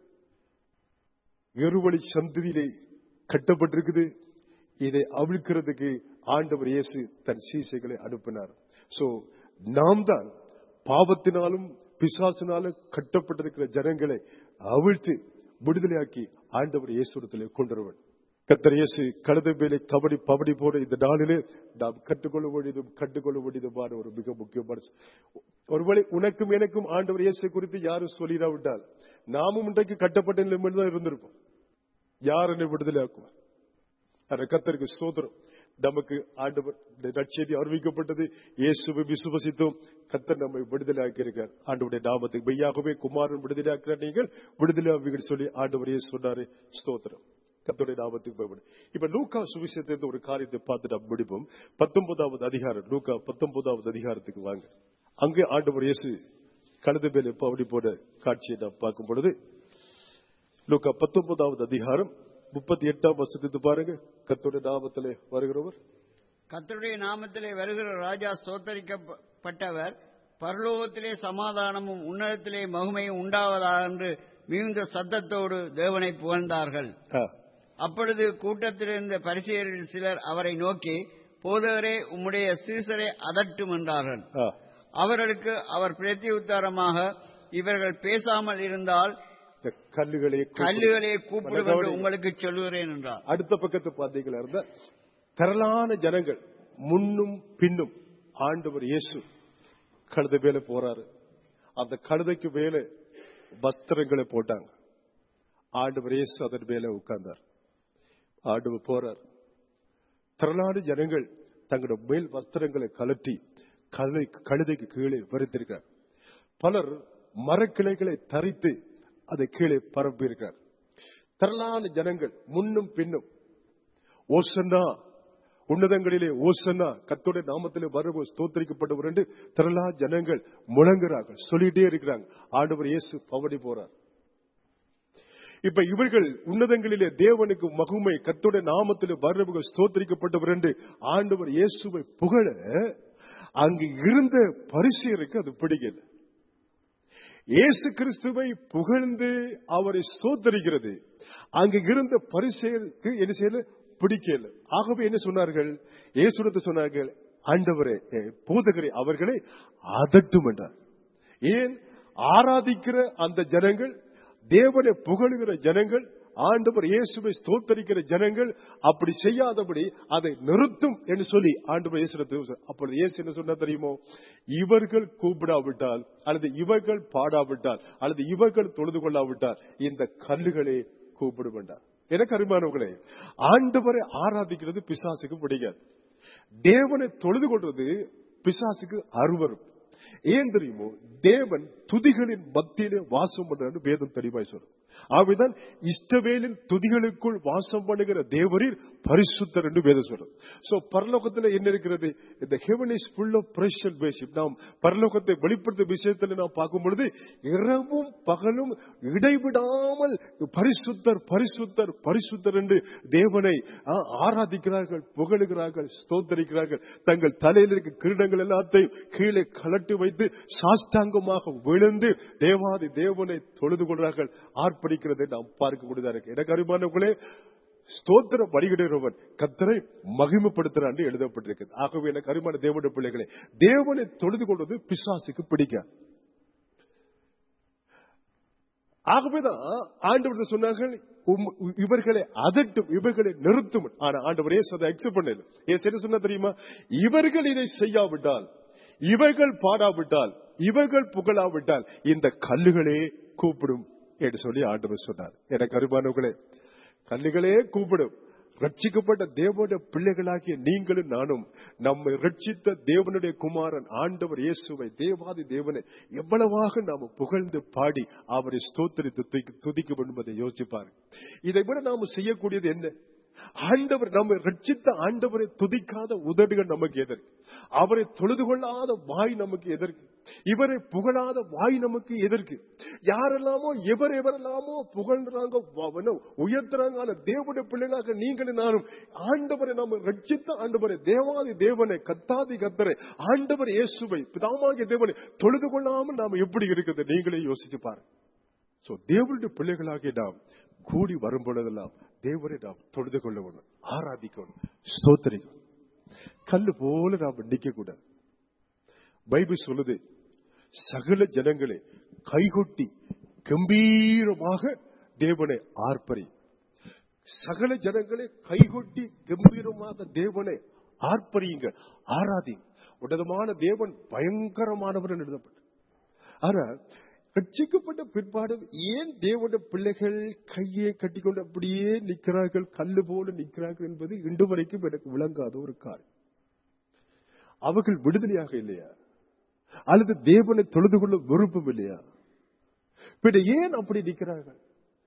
எருவழி சந்ததியிலே கட்டப்பட்டிருக்குது இதை அவிழ்க்கிறதுக்கு ஆண்டவர் இயேசு தன் சீசைகளை அனுப்பினார் சோ நாம் தான் பாவத்தினாலும் பிசாசினாலும் கட்டப்பட்டிருக்கிற ஜனங்களை அவிழ்த்து விடுதலையாக்கி ஆண்டவர் இயேசுடத்திலே கொண்டுருவன் கத்தர் இயேசு கழுதை மேலே கபடி பபடி போட இந்த நாளிலே நாம் கற்றுக்கொள்ள வேண்டியதும் கற்றுக்கொள்ள வேண்டியதுமான ஒரு மிக முக்கியமான ச- ஒருவேளை உனக்கும் எனக்கும் ஆண்டவர் இயேசு குறித்து யாரும் சொல்லிடாவிட்டால் நாமும் இன்றைக்கு கட்டப்பட்ட நிலைமையில் தான் இருந்திருப்போம் யார் என்னை விடுதலையாக்குவார் அந்த கத்தருக்கு சோதரம் நமக்கு ஆண்டவர் இந்த நற்செய்தி அறிவிக்கப்பட்டது இயேசுவை விசுவசித்தோம் கத்தர் நம்மை விடுதலையாக்கி இருக்கார் ஆண்டவருடைய நாமத்துக்கு மெய்யாகவே குமாரன் விடுதலையாக்கிற நீங்கள் விடுதலையாவீர்கள் சொல்லி ஆண்டவர் இயேசு சொன்னாரு ஸ்தோத்திரம் கத்தருடைய நாமத்துக்கு பயப்படும் இப்ப லூக்கா சுவிசேஷத்தை ஒரு காரியத்தை பார்த்து நாம் முடிப்போம் பத்தொன்பதாவது அதிகாரம் லூக்கா பத்தொன்பதாவது அதிகாரத்துக்கு வாங்க அங்கே ஆண்டவர் இயேசு கழுத மேலே பவடி போட காட்சியை நாம் பார்க்கும் பொழுது லூக்கா பத்தொன்பதாவது அதிகாரம் முப்பத்தி எட்டாம் வசனத்தை பாருங்க கத்தோட நாமத்திலே வருகிறவர் கர்த்தருடைய நாமத்திலே வருகிற ராஜா ஸ்தோத்தரிக்கப்பட்டவர் பரலோகத்திலே சமாதானமும் உன்னதத்திலே மகிமையும் உண்டாவதாக என்று மிகுந்த சத்தத்தோடு தேவனை புகழ்ந்தார்கள் ஆ, அப்பொழுது கூட்டத்திலிருந்த பரிசேயரில் சிலர் அவரை நோக்கி போதகரே உம்முடைய சீசரை அதட்டும் என்றார்கள் ஆ. அவர்களுக்கு அவர் பிரத்தியுத்தரமாக இவர்கள் பேசாமல் இருந்தால் இந்த கல்லுகளே கூப்பிடு. கல்லுகளே கூப்பிடும் என்று கவனிங்க. உங்களுக்கு சொல்லுகிறேன் என்றார் அடுத்த பக்கத்து பாத்தீங்களா இருந்த திரளான ஜனங்கள் முன்னும் பின்னும் ஆண்டவர் இயேசு கழுதை மேல போறாரு அந்த கழுதைக்கு மேல வஸ்திரங்களை போட்டாங்க ஆண்டவர் இயேசு அதன் மேல உட்கார்ந்தார் ஆண்டவர் போறார் திரளான ஜனங்கள் தங்களோட மேல் வஸ்திரங்களை கலட்டி கழுதை கழுதைக்கு கீழே வரித்திருக்கிறார் பலர் மரக்கிளைகளை தரித்து அதை கீழே பரப்பி இருக்கிறார் திரளான ஜனங்கள் முன்னும் பின்னும் ஓசன்னா உன்னதங்களிலே ஓசன்னா கத்தோட நாமத்திலே வருவோம் ஸ்தோத்தரிக்கப்பட்டவர் என்று திரளா ஜனங்கள் முழங்குறார்கள் சொல்லிட்டே இருக்கிறாங்க ஆண்டவர் இயேசு பவடி போறார் இப்ப இவர்கள் உன்னதங்களிலே தேவனுக்கு மகுமை கத்தோட நாமத்திலே வருவர்கள் ஸ்தோத்தரிக்கப்பட்டவர் என்று ஆண்டவர் இயேசுவை புகழ அங்கு இருந்த பரிசீருக்கு அது பிடிக்கல இயேசு கிறிஸ்துவை புகழ்ந்து அவரை சோதரிக்கிறது அங்கு இருந்த பரிசெயருக்கு என்ன செய்யல பிடிக்கல ஆகவே என்ன சொன்னார்கள் இயேசுடத்தை சொன்னார்கள் ஆண்டவரே ஏ, போதகரே அவர்களை அதட்டும் என்றார் ஏன் ஆராதிக்கிற அந்த ஜனங்கள் தேவனை புகழுகிற ஜனங்கள் ஆண்டவர் இயேசுவை ஸ்தோத்தரிக்கிற ஜனங்கள் அப்படி செய்யாதபடி அதை நிறுத்தும் என்று சொல்லி ஆண்டவர் இயேசு அப்பொழுது இயேசு என்ன சொன்னா தெரியுமோ இவர்கள் கூப்பிடாவிட்டால் அல்லது இவர்கள் பாடாவிட்டால் அல்லது இவர்கள் தொழுது கொள்ளாவிட்டால் இந்த கல்லுகளே கூப்பிடும் என்றார் எனக்கு அருமானவர்களே ஆண்டவரை ஆராதிக்கிறது பிசாசுக்கு பிடிக்காது தேவனை தொழுது கொள்வது பிசாசுக்கு அருவரும் ஏன் தெரியுமோ தேவன் துதிகளின் மத்தியிலே வாசம் பண்றாரு வேதம் தெளிவாய் சொல்லும் ஆகவேதான் இஷ்டவேலின் துதிகளுக்குள் வாசம் பண்ணுகிற தேவரீர் பரிசுத்தர் என்று வேதம் சொல்லும் சோ பரலோகத்தில் என்ன இருக்கிறது இந்த heaven is full of precious worship நாம் பரலோகத்தை வெளிப்படுத்த விஷயத்தில் நாம் பார்க்கும் பொழுது இரவும் பகலும் இடைவிடாமல் பரிசுத்தர் பரிசுத்தர் பரிசுத்தர் என்று தேவனை ஆ, ஆராதிக்கிறார்கள் புகழுகிறார்கள் ஸ்தோத்தரிக்கிறார்கள் தங்கள் தலையில் இருக்க கிரீடங்கள் எல்லாத்தையும் கீழே கலட்டி வைத்து சாஷ்டாங்கமாக விழுந்து தேவாதி தேவனை தொழுது கொள்றார்கள் ஆர்ப்பரிக்கிறதை நாம் பார்க்க முடியதா இருக்கு எனக்கு அருமானவர்களே ஸ்தோத்திர பலியிடுகிறவன் கத்தரை மகிமைப்படுத்துறான் என்று எழுதப்பட்டிருக்கு ஆகவே எனக்கு அருமான தேவனுடைய பிள்ளைகளே தேவனை தொழுது கொள்வது பிசாசுக்கு பிடிக்காது ஆகவேதான் ஆண்டவர் சொன்னார்கள் உம்- இவர்களை அதட்டும் இவர்களை நிறுத்தும் ஆனா ஆண்டவர் ஏசு அதை அக்செப்ட் பண்ணல ஏசு என்ன சொன்னா தெரியுமா இவர்கள் இதை செய்யாவிட்டால் இவர்கள் பாடாவிட்டால் இவர்கள் புகழாவிட்டால் இந்த கல்லுகளே கூப்பிடும் என்று சொல்லி ஆண்டவர் சொன்னார் எனக்கு அருமானவர்களே கல்லுகளே கூப்பிடும் ரட்சிக்கப்பட்ட தேவனுடைய பிள்ளைகளாகிய நீங்களும் நானும் நம்மை ரட்சித்த தேவனுடைய குமாரன் ஆண்டவர் இயேசுவை தேவாதி தேவனை எவ்வளவாக நாம புகழ்ந்து பாடி அவரை ஸ்தோத்தரித்து துதிக்க- துதிக்க வேண்டும் என்பதை யோசிப்பாரு இதை விட நாம செய்யக்கூடியது என்ன ஆண்டவர் நம்மை ரட்சித்த ஆண்டவரை துதிக்காத உதடுகள் நமக்கு எதற்கு அவரை தொழுது கொள்ளாத வாய் நமக்கு எதற்கு இவரை புகழாத வாய் நமக்கு எதற்கு யாரெல்லாமோ எவர் எவரெல்லாமோ புகழ்றாங்க வ- என்ன, உயர்த்துறாங்க ஆனா தேவனுடைய பிள்ளைகளாக நீங்களும் நானும் ஆண்டவரை நம்ம ரட்சித்த ஆண்டவரை தேவாதி தேவனை கத்தாதி கத்தரை ஆண்டவர் இயேசுவை பிதாமாகிய தேவனை தொழுது கொள்ளாமல் நாம எப்படி இருக்கிறது நீங்களே யோசிச்சு பாருங்க சோ தேவனுடைய பிள்ளைகளாகிய நாம் கூடி வரும் பொழுதெல்லாம் தேவனை நாம் தொழுது கொள்ள வேணும் ஆராதிக்கணும் ஸ்தோத்தரிக்கணும் கல்லு போல நாம் நிக்க கூடாது பைபிள் சொல்லுது சகல ஜனங்களே கைகொட்டி கம்பீரமாக தேவனை ஆர்ப்பரி சகல ஜனங்களே கைகொட்டி கம்பீரமாக தேவனை ஆர்ப்பரியுங்க ஆராதிங்க உன்னதமான தேவன் பயங்கரமானவர் என்று எழுதப்பட்டு ஆனா ரட்சிக்கப்பட்ட பிற்பாடு ஏன் தேவனுடைய பிள்ளைகள் கையை கட்டிக்கொண்டு அப்படியே நிற்கிறார்கள் கல்லு போல நிற்கிறார்கள் என்பது இன்று வரைக்கும் எனக்கு விளங்காத ஒரு காரியம் அவர்கள் விடுதலையாக இல்லையா அல்லது தேவனை தொழுது கொள்ள விருப்பம் இல்லையா பின்ன ஏன் அப்படி நிற்கிறார்கள்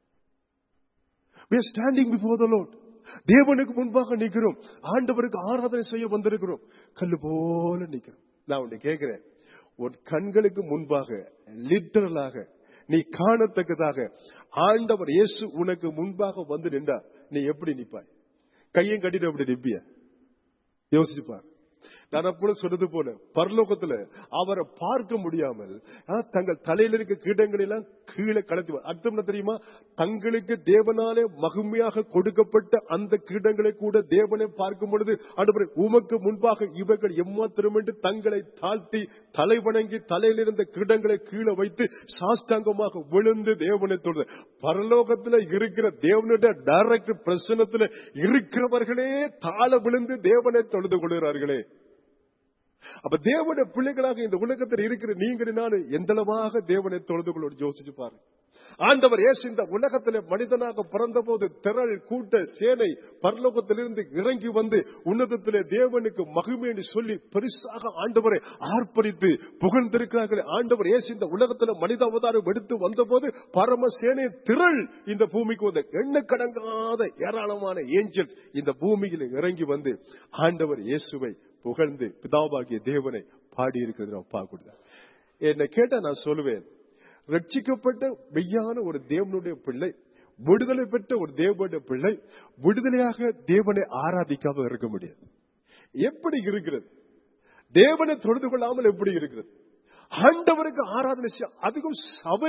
we are standing before the lord தேவனுக்கு முன்பாக நிக்கிறோம் ஆண்டவருக்கு ஆராதனை செய்ய வந்திருக்கிறோம் கல்லு போல நிக்கிறோம் நான் உன்னை கேட்கிறேன் உன் கண்களுக்கு முன்பாக லிட்டரலாக நீ காணத்தக்கதாக ஆண்டவர் இயேசு உனக்கு முன்பாக வந்து நின்றா நீ எப்படி நிப்பாய் கையும் கட்டிட்டு அப்படி நிப்பிய யோசிப்பார் நான் அப்பொழுது சொன்னது போல பரலோகத்துல அவரை பார்க்க முடியாமல் ஆ, தங்கள் தலையில இருக்க கீடங்களை எல்லாம் கீழே கலத்தி அர்த்தம் என்ன தெரியுமா தங்களுக்கு தேவனாலே மகிமையாக கொடுக்கப்பட்ட அந்த கீடங்களை கூட தேவனை பார்க்கும் பொழுது அடுப்பரை உமக்கு முன்பாக இவர்கள் எம்மாத்திரம் என்று தங்களை தாழ்த்தி தலை வணங்கி தலையில் இருந்த கிரீடங்களை கீழே வைத்து சாஷ்டாங்கமாக விழுந்து தேவனை தொழுது பரலோகத்துல இருக்கிற தேவனுடைய டைரக்ட் பிரசனத்துல இருக்கிறவர்களே தாழ விழுந்து தேவனை தொழுது கொள்கிறார்களே அப்ப தேவனுடைய பிள்ளைகளாக இந்த உலகத்தில் இருக்கிற நீங்கள் நான் எந்தளவாக தேவனை தொழுது கொள்ள யோசிச்சு பாருங்க ஆண்டவர் இயேசு இந்த உலகத்திலே மனிதனாக பிறந்தபோது திரள் கூட்ட சேனை பரலோகத்திலிருந்து இறங்கி வந்து உன்னதத்திலே தேவனுக்கு மகிமை என்று சொல்லி பெருசாக ஆண்டவரை ஆர்ப்பரித்து புகழ்ந்திருக்கிறார்கள் ஆண்டவர் இயேசு இந்த உலகத்துல மனித அவதாரம் எடுத்து வந்தபோது பரம சேனை திரள் இந்த பூமிக்கு வந்த எண்ணக்கடங்காத ஏராளமான ஏஞ்சல்ஸ் இந்த பூமியில் இறங்கி வந்து ஆண்டவர் இயேசுவை புகழ்ந்து பிதாவாகிய தேவனை பாடி இருக்கிறது நாம் பார்க்கக்கூடாது என்னை கேட்டா நான் சொல்லுவேன் ரட்சிக்கப்பட்ட மெய்யான ஒரு தேவனுடைய பிள்ளை விடுதலை பெற்ற ஒரு தேவனுடைய பிள்ளை விடுதலையாக தேவனை ஆராதிக்காம இருக்க முடியாது எப்படி இருக்கிறது தேவனை தொழுது கொள்ளாமல் எப்படி இருக்கிறது ஆண்டவருக்கு ஆராதனை செய்ய அதுவும் சபையில்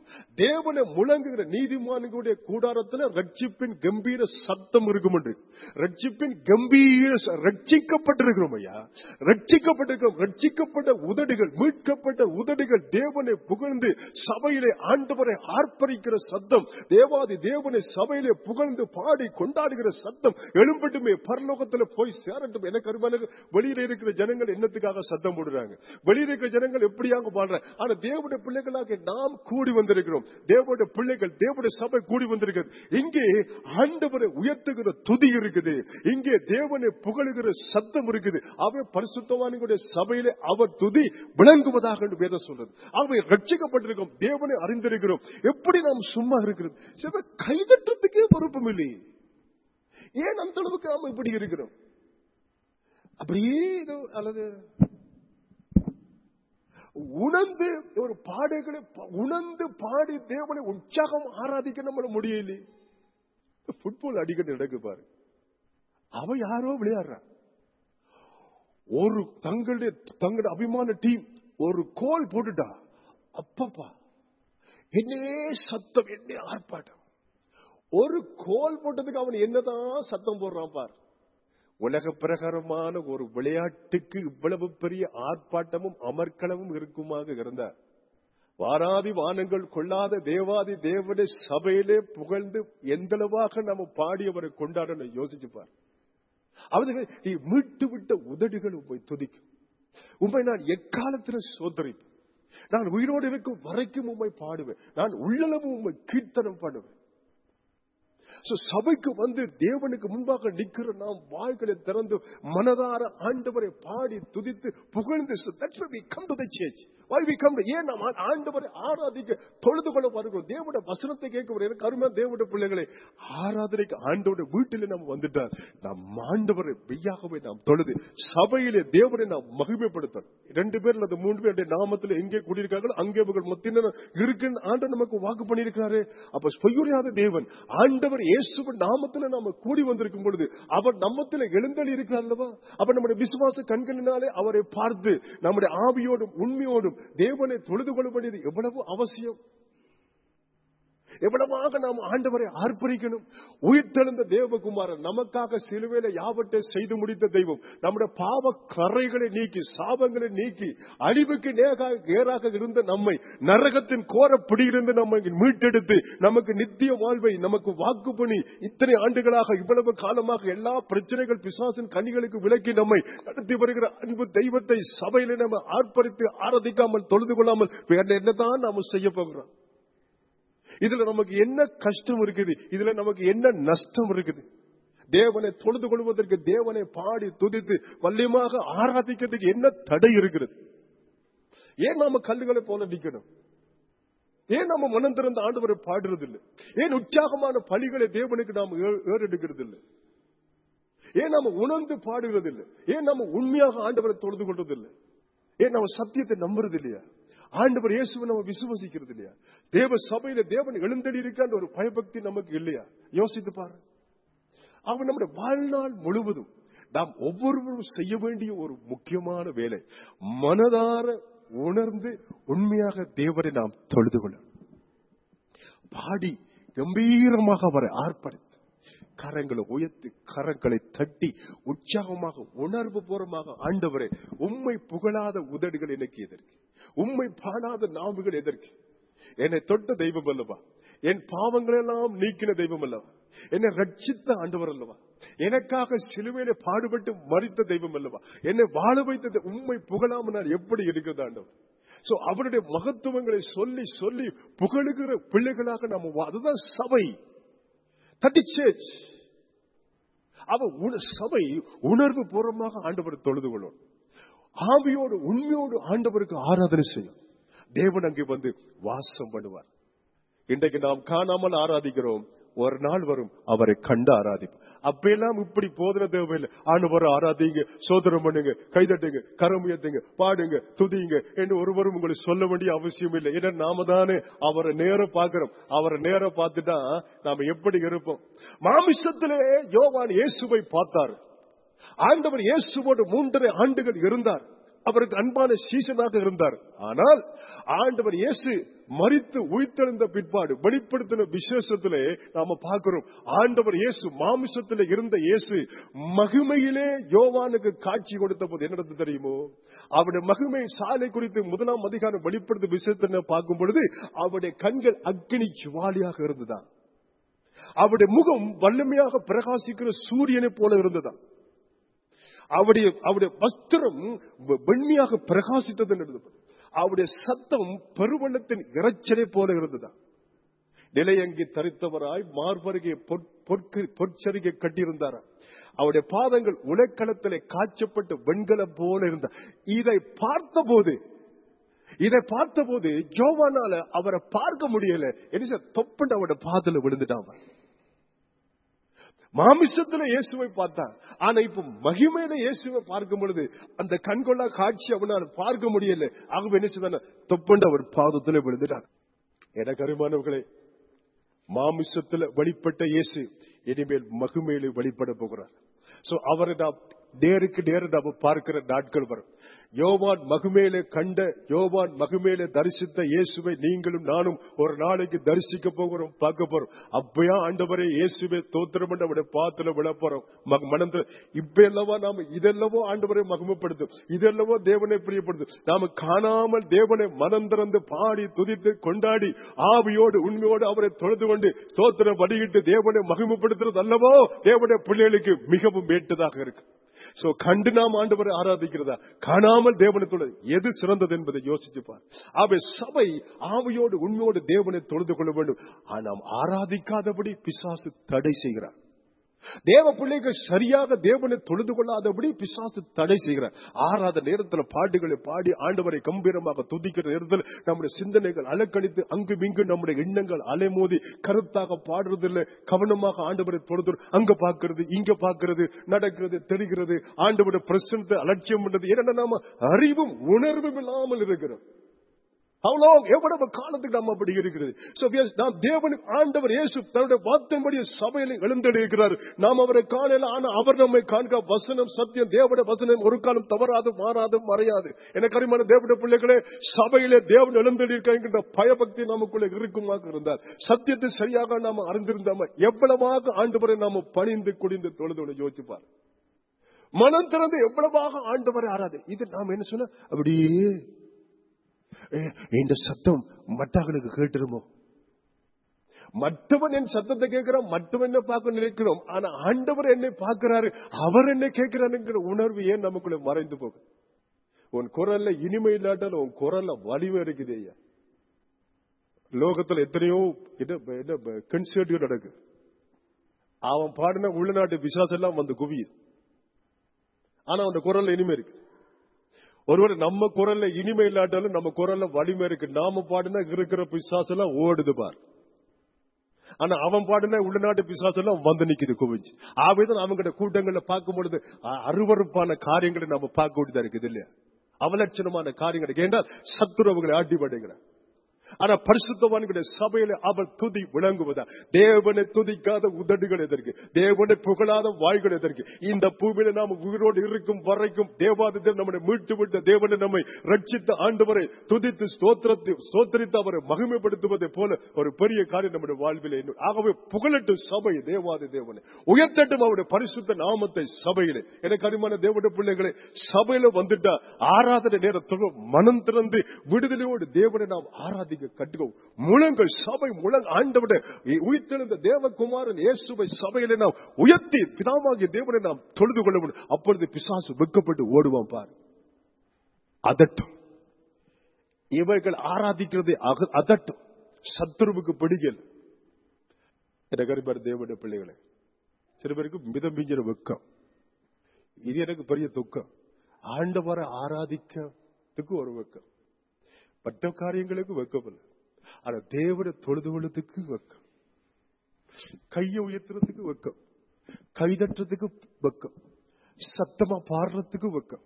தேவனை முழங்குகிற நீதிமான்களுடைய கூடாரத்துல ரட்சிப்பின் கம்பீர சத்தம் இருக்கும் என்று ரட்சிப்பின் கம்பீர ச- ரட்சிக்கப்பட்டிருக்கிறோம் ஐயா ரட்சிக்கப்பட்டிருக்கிறோம் ரட்சிக்கப்பட்ட உதடுகள் மீட்கப்பட்ட உதடுகள் தேவனை புகழ்ந்து சபையிலே ஆண்டவரை ஆர்ப்பரிக்கிற சத்தம் தேவாதி தேவனை சபையிலே புகழ்ந்து பாடி கொண்டாடுகிற சத்தம் எழும்பட்டுமே பரலோகத்துல போய் சேரட்டும் எனக்கு அருமையான வெளியில இருக்கிற ஜனங்கள் என்னத்துக்காக சத்தம் போடுறாங்க வெளியில இருக்கிற ஜனங்கள் எப்படியாக பாடுறாங்க ஆனா தேவனுடைய பிள்ளைகளாக நாம் கூடி வந்திருக்கிறோம் தேவனுடைய பிள்ளைகள் தேவனுடைய சபை கூடி வந்திருக்கிறது இங்கே ஆண்டவரை உயர்த்துகிற துதி இருக்குது இங்கே தேவனை புகழுகிற சத்தம் இருக்குது அவை பரிசுத்தவான்களுடைய சபையிலே அவர் துதி விளங்குவதாக என்று வேதம் சொல்றது அவை ரட்சிக்கப்பட்டிருக்கிறோம் தேவனை அறிந்திருக்கிறோம் எப்படி நாம் சும்மா இருக்கிறது சில கைதட்டுறதுக்கே பொறுப்பும் இல்லையே ஏன் அந்த அளவுக்கு நாம இப்படி இருக்கிறோம் அப்படியே ஏதோ அல்லது உணர்ந்து ஒரு பாடுகளை ப- உணர்ந்து பாடி தேவனை உற்சாகம் ஆராதிக்க நம்மள முடியல ஃபுட்பால் அடிக்கடி நடக்கு பாரு அவ யாரோ விளையாடுறா ஒரு தங்களுடைய தங்களுடைய அபிமான டீம் ஒரு கோல் போட்டுட்டா அப்பப்பா என்னே சத்தம் என்னே ஆர்ப்பாட்டம் ஒரு கோல் போட்டதுக்கு அவன் என்னதான் சத்தம் போடுறான் பார் உலக பிரகாரமான ஒரு விளையாட்டுக்கு இவ்வளவு பெரிய ஆர்ப்பாட்டமும் அமர்க்களமும் இருக்குமாக இருந்தார் வாராதி வானங்கள் கொள்ளாத தேவாதி தேவனை சபையிலே புகழ்ந்து எந்தளவாக நம்ம பாடியவரை கொண்டாடணும் யோசிச்சு பார் அவர்கள் நீ மீட்டு விட்ட உதடுகள் உண்மை துதிக்கும் உண்மை நான் எக்காலத்தில் சோதரிப்பேன் நான் உயிரோடு இருக்கும் வரைக்கும் உண்மை பாடுவேன் நான் உள்ளளவும் உண்மை கீர்த்தனம் பண்ணுவேன் So, சபைக்கு வந்து தேவனுக்கு முன்பாக நிக்கிற நாம் வாய்களை திறந்து மனதார ஆண்டவரை பாடி துதித்து புகழ்ந்து So, that's why we come to the church. Why we come to- ஏன் நாம் ஆ- ஆண்டவரை ஆராதிக்க தொழுது கொள்ள வருகிறோம் தேவனுடைய வசனத்தை கேட்க வரும். எனக்கு அருமையா தேவனுடைய பிள்ளைகளை ஆராதனைக்கு ஆண்டவருடைய வீட்டில் நாம் வந்துட்டார் நாம் ஆண்டவரை மெய்யாகவே நாம் தொழுது சபையிலே தேவனை நாம் மகிமைப்படுத்தணும் ரெண்டு பேர் அல்லது மூன்று பேர் நாமத்தில் எங்கே கூடியிருக்காங்களோ அங்கே இவர்கள் மத்தியினர் இருக்குன்னு ஆண்டவர் நமக்கு வாக்கு பண்ணியிருக்கிறாரு அப்ப பொய்யுரையாத தேவன் ஆண்டவர் இயேசுவின் நாமத்தில் நாம கூடி வந்திருக்கும் பொழுது அவர் நம்மத்தில் எழுந்தளி இருக்கிறார் அல்லவா அப்ப நம்முடைய விசுவாச கண்களினாலே அவரை பார்த்து நம்முடைய ஆவியோடும் உண்மையோடும் தேவனை தொழுது கொள்ள வேண்டியது எவ்வளவு அவசியம் எவ்வளவாக நாம் ஆண்டவரை ஆர்ப்பரிக்கணும் உயிர்த்தெழுந்த தேவகுமாரன் நமக்காக சிலுவையில யாவற்றை செய்து முடித்த தெய்வம் நம்முடைய பாவ கரைகளை நீக்கி சாபங்களை நீக்கி அழிவுக்கு நேராக நேராக இருந்த நம்மை நரகத்தின் கோர பிடியிலிருந்து நம்மை மீட்டெடுத்து நமக்கு நித்திய வாழ்வை நமக்கு வாக்கு பண்ணி இத்தனை ஆண்டுகளாக இவ்வளவு காலமாக எல்லா பிரச்சனைகள் பிசாசின் கனிகளுக்கு விலக்கி நம்மை நடத்தி வருகிற அன்பு தெய்வத்தை சபையில நம்ம ஆர்ப்பரித்து ஆராதிக்காமல் தொழுது கொள்ளாமல் வேற என்னதான் நாம செய்ய போகிறோம் இதுல நமக்கு என்ன கஷ்டம் இருக்குது இதுல நமக்கு என்ன நஷ்டம் இருக்குது தேவனை தொழுது கொள்வதற்கு தேவனை பாடி துதித்து வல்லியமாக ஆராதிக்கிறதுக்கு என்ன தடை இருக்கிறது ஏன் நாம கல்லுகளை போல நிக்கணும் ஏன் நாம மனம் திறந்த ஆண்டவரை பாடுறது இல்லை ஏன் உற்சாகமான பலிகளை தேவனுக்கு நாம் ஏ- ஏறெடுக்கிறது இல்லை ஏன் நாம உணர்ந்து பாடுகிறது இல்லை ஏன் நாம உண்மையாக ஆண்டவரை தொழுது கொள்றது இல்லை ஏன் நம்ம சத்தியத்தை நம்புறது இல்லையா ஆண்டவர் இயேசுவை நம்ம விசுவசிக்கிறது இல்லையா தேவ சபையில தேவன் எழுந்தடி இருக்கான்ற ஒரு பயபக்தி நமக்கு இல்லையா யோசித்து பாரு அவன் நம்முடைய வாழ்நாள் முழுவதும் நாம் ஒவ்வொருவரும் செய்ய வேண்டிய ஒரு முக்கியமான வேலை மனதார உணர்ந்து உண்மையாக தேவனை நாம் தொழுது கொள்ள பாடி கம்பீரமாக அவரை ஆர்ப்பரித்து கரங்களை உயர்த்தி கரங்களை தட்டி உற்சாகமாக உணர்வு பூர்வமாக ஆண்டவரே உம்மை புகழாத உதடுகள் எனக்கு எதற்கு உம்மை பாடாத நாவுகள் எதற்கு என்னை தொட்ட தெய்வம் அல்லவா என் பாவங்களெல்லாம் நீக்கின தெய்வம் அல்லவா என்னை ரட்சித்த ஆண்டவர் அல்லவா எனக்காக சிலுவையில பாடுபட்டு மறித்த தெய்வம் அல்லவா என்னை வாழ வைத்தது உண்மை புகழாம நான் எப்படி இருக்கிறது ஆண்டவர் சோ அவருடைய மகத்துவங்களை சொல்லி சொல்லி புகழுகிற பிள்ளைகளாக நாம வா- அதுதான் சபை தட்டி சேர்ச் அவ உண- சபை உணர்வு பூர்வமாக ஆண்டவர் தொழுது கொள்ளும் ஆவியோடு உண்மையோடு ஆண்டவருக்கு ஆராதனை செய்யும் தேவன் அங்கே வந்து வாசம் பண்ணுவார் இன்றைக்கு நாம் காணாமல் ஆராதிக்கிறோம் ஒரு நாள் வரும் அவரை கண்டு ஆராதிப்போம் அப்பெல்லாம் இப்படி போதன தேவையில்லை ஆண்டவரை ஆராதிங்க சோதனம் பண்ணுங்க கைதட்டுங்க கரம் உயர்த்துங்க பாடுங்க துதிங்க என்று ஒருவரும் உங்களுக்கு சொல்ல வேண்டிய அவசியம் இல்லை ஏன்னா நாம தானே அவரை நேர பார்க்கிறோம் அவரை நேர பார்த்துட்டா நாம எப்படி இருப்போம் மாமிசத்திலே யோவான் இயேசுவை பார்த்தார் ஆண்டவர் இயேசுவோடு மூன்றரை ஆண்டுகள் இருந்தார் அவருக்கு அன்பான சீசனாக இருந்தார் ஆனால் ஆண்டவர் இயேசு மறித்து உயிர்த்தெழுந்த பிற்பாடு வெளிப்படுத்தின விசேஷத்திலே நாம பார்க்கிறோம் ஆண்டவர் இயேசு மாமிசத்திலே இருந்த இயேசு மகிமையிலே யோவானுக்கு காட்சி கொடுத்த போது என்ன நடந்தது தெரியுமோ அவருடைய மகிமை சாலை குறித்து முதலாம் அதிகாரம் வெளிப்படுத்த விசேஷத்தை பார்க்கும் பொழுது அவருடைய கண்கள் அக்னி ஜுவாலியாக இருந்ததா அவருடைய முகம் வல்லமையாக பிரகாசிக்கிற சூரியனை போல இருந்ததா அவருடைய அவருடைய வஸ்திரம் வெ- வெண்மையாக பிரகாசித்தது என்று எழுதப்பட்டது. அவருடைய சத்தம் பெருவெள்ளத்தின் இரைச்சலை போல இருந்ததா நிலையங்கி தரித்தவராய் மார்பருகே பொற்சரிகை கட்டியிருந்தாரா அவருடைய பாதங்கள் உலக்களத்திலே காய்ச்சப்பட்ட வெண்கலம் போல இருந்தார் இதை பார்த்தபோது இதை பார்த்தபோது ஜோவானால அவரை பார்க்க முடியல என்ன தொப்பண்டு அவருடைய பாதல விழுந்துட்டான் அவன். மாமிசத்துல இயேசுவை பார்த்தான் ஆனா இப்ப மகிமையில இயேசுவை பார்க்கும் பொழுது அந்த கண்கொள்ளா காட்சி அவனால் பார்க்க முடியல ஆகவே என்ன செய்தான தொப்பண்டு அவர் பாதத்துல விழுந்துட்டார் எனக்கு அருமானவர்களே மாமிசத்துல வெளிப்பட்ட இயேசு இனிமேல் மகிமையில வெளிப்பட போகிறார் சோ அவரை நாம் நேருக்கு நேரு நாம பார்க்கிற நாட்கள் வரும் யோவான் மகுமேலே கண்ட யோவான் மகுமேலே தரிசித்த இயேசுவை நீங்களும் நானும் ஒரு நாளைக்கு தரிசிக்க போகிறோம் பார்க்க போறோம் அப்பயா ஆண்டவரே இயேசுவை தோத்திரம் பண்ண அவருடைய பாத்துல விழ போறோம் மக- மனம் திற- இப்ப அல்லவா நாம இதெல்லவோ ஆண்டவரை மகிமைப்படுத்தும் இதெல்லவோ தேவனை பிரியப்படுத்தும் நாம காணாமல் தேவனை மனம் திறந்து பாடி துதித்து கொண்டாடி ஆவியோடு உண்மையோடு அவரை தொழுது கொண்டு ஸ்தோத்திரம் வடிகிட்டு தேவனை மகிமைப்படுத்துறது அல்லவோ தேவனுடைய பிள்ளைகளுக்கு மிகவும் வேட்டதாக இருக்கு சோ கண்டு நாம் ஆண்டவரை ஆராதிக்கிறதா காணாமல் தேவனை தொழுது எது சிறந்தது என்பதை யோசிச்சு பார் அவை சபை ஆவியோடு உண்மையோடு தேவனை தொழுது கொள்ள வேண்டும் ஆனால் நாம் ஆராதிக்காதபடி பிசாசு தடை செய்கிறார் தேவ பிள்ளைகள் சரியாக தேவனை தொழுது கொள்ளாதபடி பிசாசு தடை செய்கிறார் ஆறாத நேரத்தில் பாட்டுகளை பாடி ஆண்டவரை கம்பீரமாக துதிக்கிற நேரத்தில் நம்முடைய சிந்தனைகள் அலக்கழித்து அங்கு இங்கு நம்முடைய எண்ணங்கள் அலைமோதி கருத்தாக பாடுறதில்லை கவனமாக ஆண்டவரை தொழுது அங்க பார்க்கிறது இங்க பார்க்கிறது நடக்கிறது தெரிகிறது ஆண்டவருடைய பிரசனத்தை அலட்சியம் பண்றது ஏன்னா நாம அறிவும் உணர்வும் இல்லாமல் இருக்கிறோம் அவ்வளோ எவ்வளவு காலத்துக்கு நாம் அப்படி இருக்கிறது So, yes, நாம் தேவனுக்கு ஆண்டவர் இயேசு தன்னுடைய வார்த்தையின்படி சபையில எழுந்தெடுக்கிறார் நாம் அவரை காணல ஆனா அவர் நம்மை காண்க வசனம் சத்தியம் தேவனுடைய வசனம் ஒரு காலம் தவறாது மாறாது மறையாது எனக்கு அறிமான தேவனுடைய பிள்ளைகளே சபையிலே தேவன் எழுந்தெடுக்கின்ற பயபக்தி நமக்குள்ள இருக்குமாக இருந்தார் சத்தியத்தை சரியாக நாம அறிந்திருந்தாம எவ்வளவாக ஆண்டவரை நாம பணிந்து குடிந்து தொழுது யோசிப்பார் மனம் திறந்து எவ்வளவாக ஆண்டவரை ஆறாது இது நாம் என்ன சொல்ல அப்படியே ஏ, இந்த சத்தம் மற்றவர்களுக்கு கேட்டுருமோ மற்றவன் என் சத்தத்தை கேட்கிறான் மற்றவன் என்ன பார்க்க நினைக்கிறோம் ஆனா ஆண்டவர் என்னை பார்க்கிறாரு அவர் என்னை கேட்கிறாருங்கிற உணர்வு ஏன் நமக்குள்ள மறைந்து போகும் உன் குரல்ல இனிமை இல்லாட்டாலும் உன் குரல்ல வலிமை இருக்குது ஐயா லோகத்துல எத்தனையோ கன்சர்டிவ் நடக்கு அவன் பாடின உள்நாட்டு விசாசம் எல்லாம் வந்து குவியுது ஆனா அவன் குரல்ல இனிமை இருக்கு ஒருவர் நம்ம குரல்ல இனிமை இல்லாட்டாலும் நம்ம குரல்ல வலிமை இருக்கு நாம பாடினா இருக்கிற பிசாசு எல்லாம் ஓடுது பார் ஆனா அவன் பாடின உள்நாட்டு பிசாசு எல்லாம் வந்து நிக்குது குவிஞ்சு ஆவேதான் அவங்கட கூட்டங்களை பார்க்கும் பொழுது அ- அருவருப்பான காரியங்களை நம்ம பார்க்க வேண்டியதா இருக்குது இல்லையா அவலட்சணமான காரியங்களை ஏன்றால் சத்துருவங்களை ஆட்டி படுகிறார் ஆனா பரிசுத்தவான்களுடைய சபையில அவர் துதி விளங்குவதா தேவனை துதிக்காத உதடுகள் எதற்கு தேவனை புகழாத வாய்கள் எதற்கு இந்த பூமியில நாம் உயிரோடு இருக்கும் வரைக்கும் தேவாதித்தர் நம்மை மீட்டு விட்ட தேவனை நம்மை ரட்சித்த ஆண்டவரை துதித்து ஸ்தோத்திரத்தை ஸ்தோத்திரித்து அவரை மகிமைப்படுத்துவதை போல ஒரு பெரிய காரியம் நம்முடைய வாழ்வில் இன்னும். ஆகவே புகழட்டும் சபை தேவாதி தேவனை உயர்த்தட்டும் அவருடைய பரிசுத்த நாமத்தை சபையிலே எனக்கு அருமையான தேவனுடைய பிள்ளைகளை சபையில வந்துட்டா ஆராதனை நேரத்தோடு மனம் திறந்து விடுதலையோடு தேவனை நாம் ஆராதிக்க கட்டுக்கோ முழங்கள் சபை முழங் ஆண்டவிட உயிர்த்தெழுந்த தேவகுமாரன் இயேசுவை சபையிலே நாம் உயர்த்தி பிதாவாகிய தேவனை நாம் தொழுது கொள்ள வேண்டும் அப்பொழுது பிசாசு வெட்கப்பட்டு ஓடுவான் பார் அதட்டும் இவர்கள் ஆராதிக்கிறதை அக- அதட்டும் சத்துருவுக்கு பிடிக்கல எனக்கு அருமையான தேவனுடைய பிள்ளைகளை சில பேருக்கு மிதம் மிஞ்சிற வெக்கம் இது எனக்கு பெரிய துக்கம் ஆண்டவரை ஆராதிக்கிறதுக்கு ஒரு வெக்கம் மற்ற காரியங்களுக்கு வெக்கமில்லை ஆனா தேவனை தொழுது கொள்றதுக்கு வெக்கம் கையை உயர்த்துறதுக்கு வெக்கம் கை தட்டுறதுக்கு வெக்கம் சத்தமா பாடுறதுக்கு வெக்கம்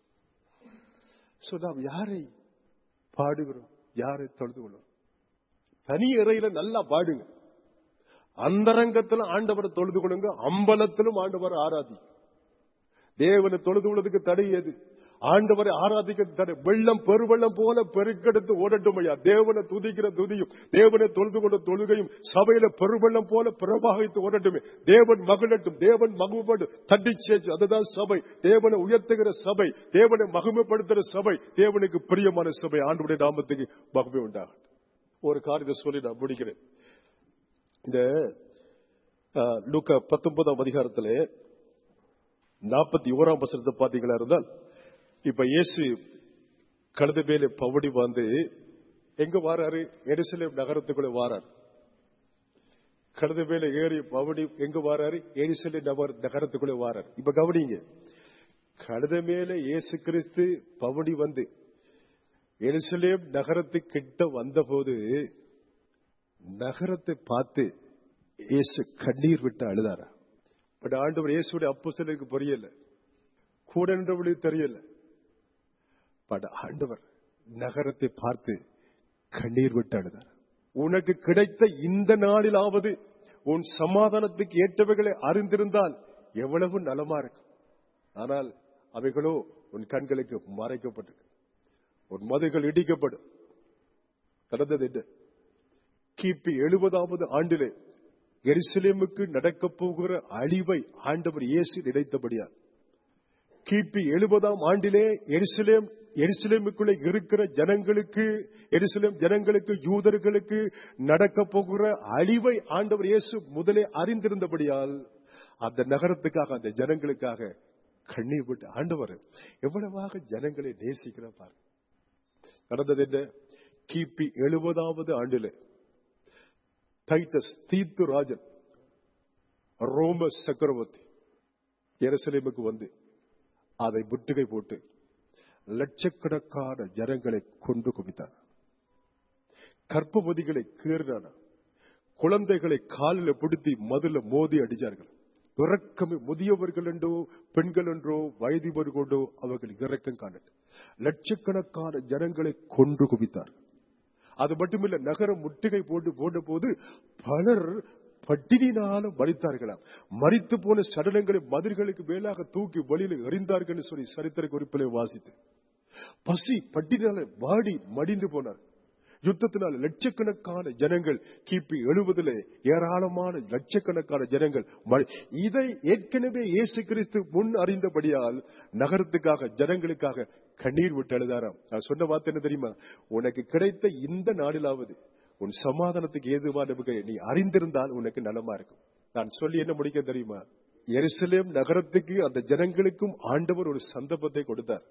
சோ நாம் யாரை பாடுகிறோம் யாரை தொழுது கொள்ளும் தனி இறையில நல்லா பாடுங்க அந்தரங்கத்துல ஆண்டவரை தொழுது கொள்ளுங்க அம்பலத்திலும் ஆண்டவரை ஆராதி தேவனை தொழுது கொள்வதற்கு தடை எது ஆண்டவரை ஆராதிக்க தடை வெள்ளம் பெருவெள்ளம் போல பெருக்கெடுத்து ஓடட்டும் ஐயா தேவனை துதிக்கிற துதியும் தேவனை தொழுது கொண்ட தொழுகையும் சபையில பெருவெள்ளம் போல பிரபாகித்து ஓடட்டுமே தேவன் மகிழட்டும் தேவன் மகிமைப்படும் தட்டி சேச்சு அதுதான் சபை தேவனை உயர்த்துகிற சபை தேவனை மகிமைப்படுத்துகிற சபை தேவனுக்கு பிரியமான சபை ஆண்டுடைய நாமத்துக்கு மகிமை உண்டாகும் ஒரு காரியத்தை சொல்லி நான் முடிக்கிறேன் இந்த அஹ், லூக்கா பத்தொன்பதாம் அதிகாரத்திலே நாற்பத்தி ஓராம் வசனத்தை பாத்தீங்களா இருந்தால் இப்ப இயேசு கழுத மேலே பவடி வந்து எங்க வாராரு எருசலேம் நகரத்துக்குள்ள வாரார் கழுத மேல ஏறி பவடி எங்க வாராரு எருசலேம் நகர நகரத்துக்குள்ள வாரார் இப்ப கவனிங்க கழுத மேல இயேசு கிறிஸ்து பவடி வந்து எருசலேம் நகரத்துக்கிட்ட வந்தபோது நகரத்தை பார்த்து இயேசு கண்ணீர் விட்டு அழுதாரா பட் ஆண்டவர் இயேசுடைய அப்போஸ்தலருக்கு புரியல கூட நின்றவளுக்கு தெரியல பட் ஆண்டவர் நகரத்தை பார்த்து கண்ணீர் விட்டு அழுதார் உனக்கு கிடைத்த இந்த நாளிலாவது உன் சமாதானத்துக்கு ஏற்றவைகளை அறிந்திருந்தால் எவ்வளவு நலமா இருக்கும் ஆனால் அவைகளோ உன் கண்களுக்கு மறைக்கப்பட்டிருக்கு உன் மதுகள் இடிக்கப்படும் நடந்தது என்ன கிபி எழுபதாவது ஆண்டிலே எருசலேமுக்கு நடக்கப் போகிற அழிவை ஆண்டவர் இயேசு நினைத்தபடியார் கிபி எழுபதாம் ஆண்டிலே எருசலேம் எருசலேமுக்குள்ளே இருக்கிற ஜனங்களுக்கு எருசலேம் ஜனங்களுக்கு யூதர்களுக்கு நடக்கப் போகிற அழிவை ஆண்டவர் இயேசு முதலே அறிந்திருந்தபடியால் அந்த நகரத்துக்காக அந்த ஜனங்களுக்காக கண்ணீர் விட்டு ஆண்டவர் எவ்வளவாக ஜனங்களை நேசிக்கிறார் பாரு நடந்தது என்ன கிபி எழுபதாவது ஆண்டிலே டைட்டஸ் தீத்து ராஜன் ரோம சக்கரவர்த்தி எருசலேமுக்கு வந்து அதை முற்றுகை போட்டு லட்சக்கணக்கான ஜனங்களை கொண்டு குவித்தார் கற்பவதிகளை கீறினார் குழந்தைகளை காலில் பிடித்தி மதுல மோதி அடிச்சார்கள் இறக்கமே முதியவர்கள் என்றோ பெண்கள் என்றோ வயதிவர் கொண்டோ அவர்கள் இறக்கம் காண லட்சக்கணக்கான ஜனங்களை கொன்று குவித்தார் அது மட்டுமில்ல நகரம் முற்றுகை போட்டு போட்ட போது பலர் பட்டினினாலும் மறித்தார்களாம் மறித்து போன சடலங்களை மதில்களுக்கு மேலாக தூக்கி வழியில் எறிந்தார்கள் சொல்லி சரித்திர குறிப்பிலே வாசித்து பசி பட்டினால வாடி மடிந்து போனார் யுத்தத்தினால் லட்சக்கணக்கான ஜனங்கள் கிபி எழுபதுல ஏராளமான லட்சக்கணக்கான ஜனங்கள் ம- இதை ஏற்கனவே இயேசு கிறிஸ்து முன் அறிந்தபடியால் நகரத்துக்காக ஜனங்களுக்காக கண்ணீர் விட்டு எழுதாராம் நான் சொன்ன வார்த்தை என்ன தெரியுமா உனக்கு கிடைத்த இந்த நாளிலாவது உன் சமாதானத்துக்கு ஏதுவான வகையை நீ அறிந்திருந்தால் உனக்கு நலமா இருக்கும் நான் சொல்லி என்ன முடிக்க தெரியுமா எருசலேம் நகரத்துக்கு அந்த ஜனங்களுக்கும் ஆண்டவர் ஒரு சந்தர்ப்பத்தை கொடுத்தார்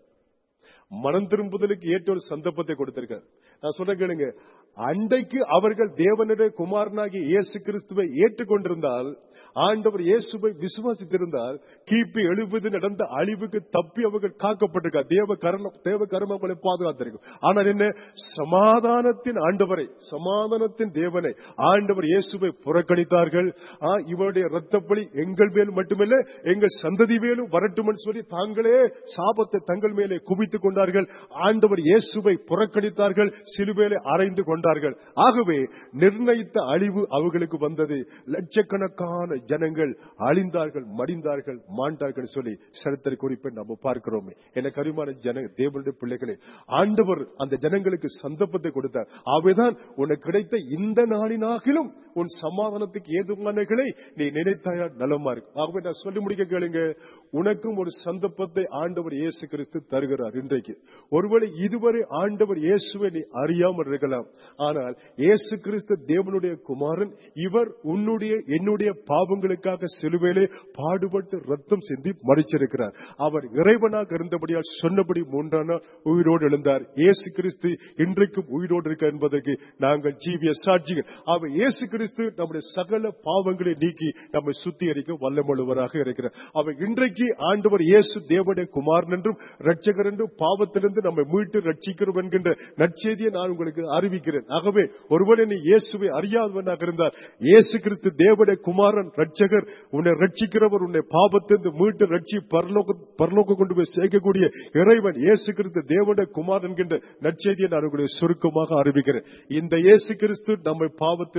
மனம் திரும்புதலுக்கு ஏற்ற ஒரு சந்தர்ப்பத்தை கொடுத்திருக்கார் நான் சொல்ற கேளுங்க அன்றைக்கு அவர்கள் தேவனுடைய குமாரனாகிய இயேசு கிறிஸ்துவை ஏற்றுக்கொண்டிருந்தால் ஆண்டவர் இயேசுவை விசுவாசித்திருந்தால் கிபி எழுபது நடந்த அழிவுக்கு தப்பி அவர்கள் காக்கப்பட்டிருக்கார் தேவ கரணம் தேவ கர்மம் அவங்களை பாதுகாத்திருக்கும் ஆனால் என்ன சமாதானத்தின் ஆண்டவரை சமாதானத்தின் தேவனை ஆண்டவர் இயேசுவை புறக்கணித்தார்கள் ஆ, இவருடைய ரத்தப்பழி எங்கள் மேல் மட்டுமல்ல எங்கள் சந்ததி மேலும் வரட்டும் சொல்லி தாங்களே சாபத்தை தங்கள் மேலே குவித்துக் கொண்டார்கள் ஆண்டவர் இயேசுவை புறக்கணித்தார்கள் சிலுவையிலே அறைந்து கொண்டார்கள் ஆகவே நிர்ணயித்த அழிவு அவர்களுக்கு வந்தது லட்சக்கணக்கான ஜனங்கள் அழிந்தார்கள் மடிந்தார்கள் மாண்டார்கள் சொல்லி சரித்திர குறிப்பை நம்ம பார்க்கிறோமே என கருமான ஜன தேவனுடைய பிள்ளைகளே ஆண்டவர் அந்த ஜனங்களுக்கு சந்தர்ப்பத்தை கொடுத்தார் அவைதான் உனக்கு கிடைத்த இந்த நாளினாகிலும் உன் சமாதானத்துக்கு ஏதுவானகளை நீ நினைத்தாயா நலமா இருக்கும் ஆகவே நான் சொல்லி முடிக்க கேளுங்க உனக்கும் ஒரு சந்தர்ப்பத்தை ஆண்டவர் இயேசு கிறிஸ்து தருகிறார் இன்றைக்கு ஒருவேளை இதுவரை ஆண்டவர் இயேசுவை நீ அறியாமல் இருக்கலாம் ஆனால் இயேசு கிறிஸ்து தேவனுடைய குமாரன் இவர் உன்னுடைய என்னுடைய பாவங்களுக்காக சிலுவையிலே பாடுபட்டு ரத்தம் சிந்தி மறிச்சிருக்கிறார் அவர் இறைவனாக இருந்தபடியால் சொன்னபடி மூன்றாம் நாள் உயிரோடு எழுந்தார் இயேசு கிறிஸ்து இன்றைக்கும் உயிரோடு இருக்க என்பதற்கு நாங்கள் ஜீவிய சாட்சிகள் அவர் இயேசு கிறிஸ்து நம்முடைய சகல பாவங்களை நீக்கி நம்மை சுத்திகரிக்க வல்லமுள்ளவராக இருக்கிறார் அவர் இன்றைக்கு ஆண்டவர் இயேசு தேவனுடைய குமாரன் என்றும் ரட்சகர் என்றும் பாவத்திலிருந்து நம்மை மீட்டு ரட்சிக்கிறோம் என்கின்ற நற்செய்தியை நான் உங்களுக்கு அறிவிக்கிறேன் ஆகவே ஒருவேளை நீ இயேசுவை அறியாதவனாக இருந்தால் இயேசு கிறிஸ்து தேவனுடைய குமாரன் ரட்சகர் உன்னை ரட்சிக்கிறவர் உன்னை பாவத்திலிருந்து மீட்டு ரட்சி பரலோக பரலோக கொண்டு போய் சேர்க்கக்கூடிய இறைவன் இயேசு கிறிஸ்து தேவனுடைய குமாரன் என்கின்ற நற்செய்தியை நான் உங்களுக்கு சுருக்கமாக அறிவிக்கிறேன் இந்த இயேசு கிறிஸ்து நம்மை பாவத்திலிருந்து மீட்டு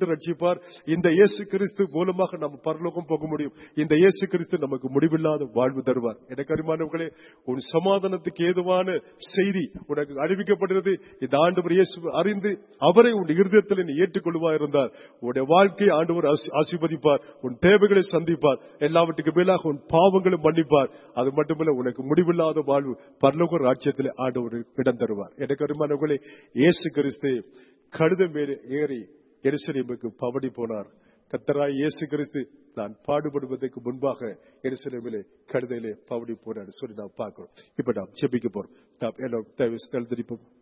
ரட்சிப்பார் இந்த இயேசு கிறிஸ்து மூலமாக நம்ம பரலோகம் போக முடியும் இந்த இயேசு கிறிஸ்து நமக்கு முடிவில்லாத வாழ்வு தருவார் எனக்கு அருமானவர்களே உன் சமாதானத்துக்கு ஏதுவான செய்தி உனக்கு அறிவிக்கப்படுகிறது இந்த ஆண்டவர் இயேசு அறிந்து அவரை உன் இருதயத்தில் நீ ஏற்றுக்கொள்வா இருந்தார் உன்னுடைய வாழ்க்கையை ஆண்டவர் ஆசி- ஆசீர்வதிப்பார் உன் தேவைகளை சந்திப்பார் எல்லாவற்றுக்கு மேலாக உன் பாவங்களை மன்னிப்பார் அது மட்டுமல்ல உனக்கு முடிவில்லாத வாழ்வு பரலோக ராஜ்யத்தில் ஆண்டவர் இடம் தருவார் எனக்கு அருமானவர்களே இயேசு கிறிஸ்து கழுத மேலே ஏறி எருசலேமுக்கு பவடி போனார் கத்தராய் இயேசு கிறிஸ்து நான் பாடுபடுவதற்கு முன்பாக எருசலேமிலே கழுதையிலே பவடி போனார் சொல்லி நாம் பார்க்கிறோம் இப்ப நாம் ஜெபிக்க போறோம் நாம் எல்லாம் தயவு செய்து எழுந்திருப்போம்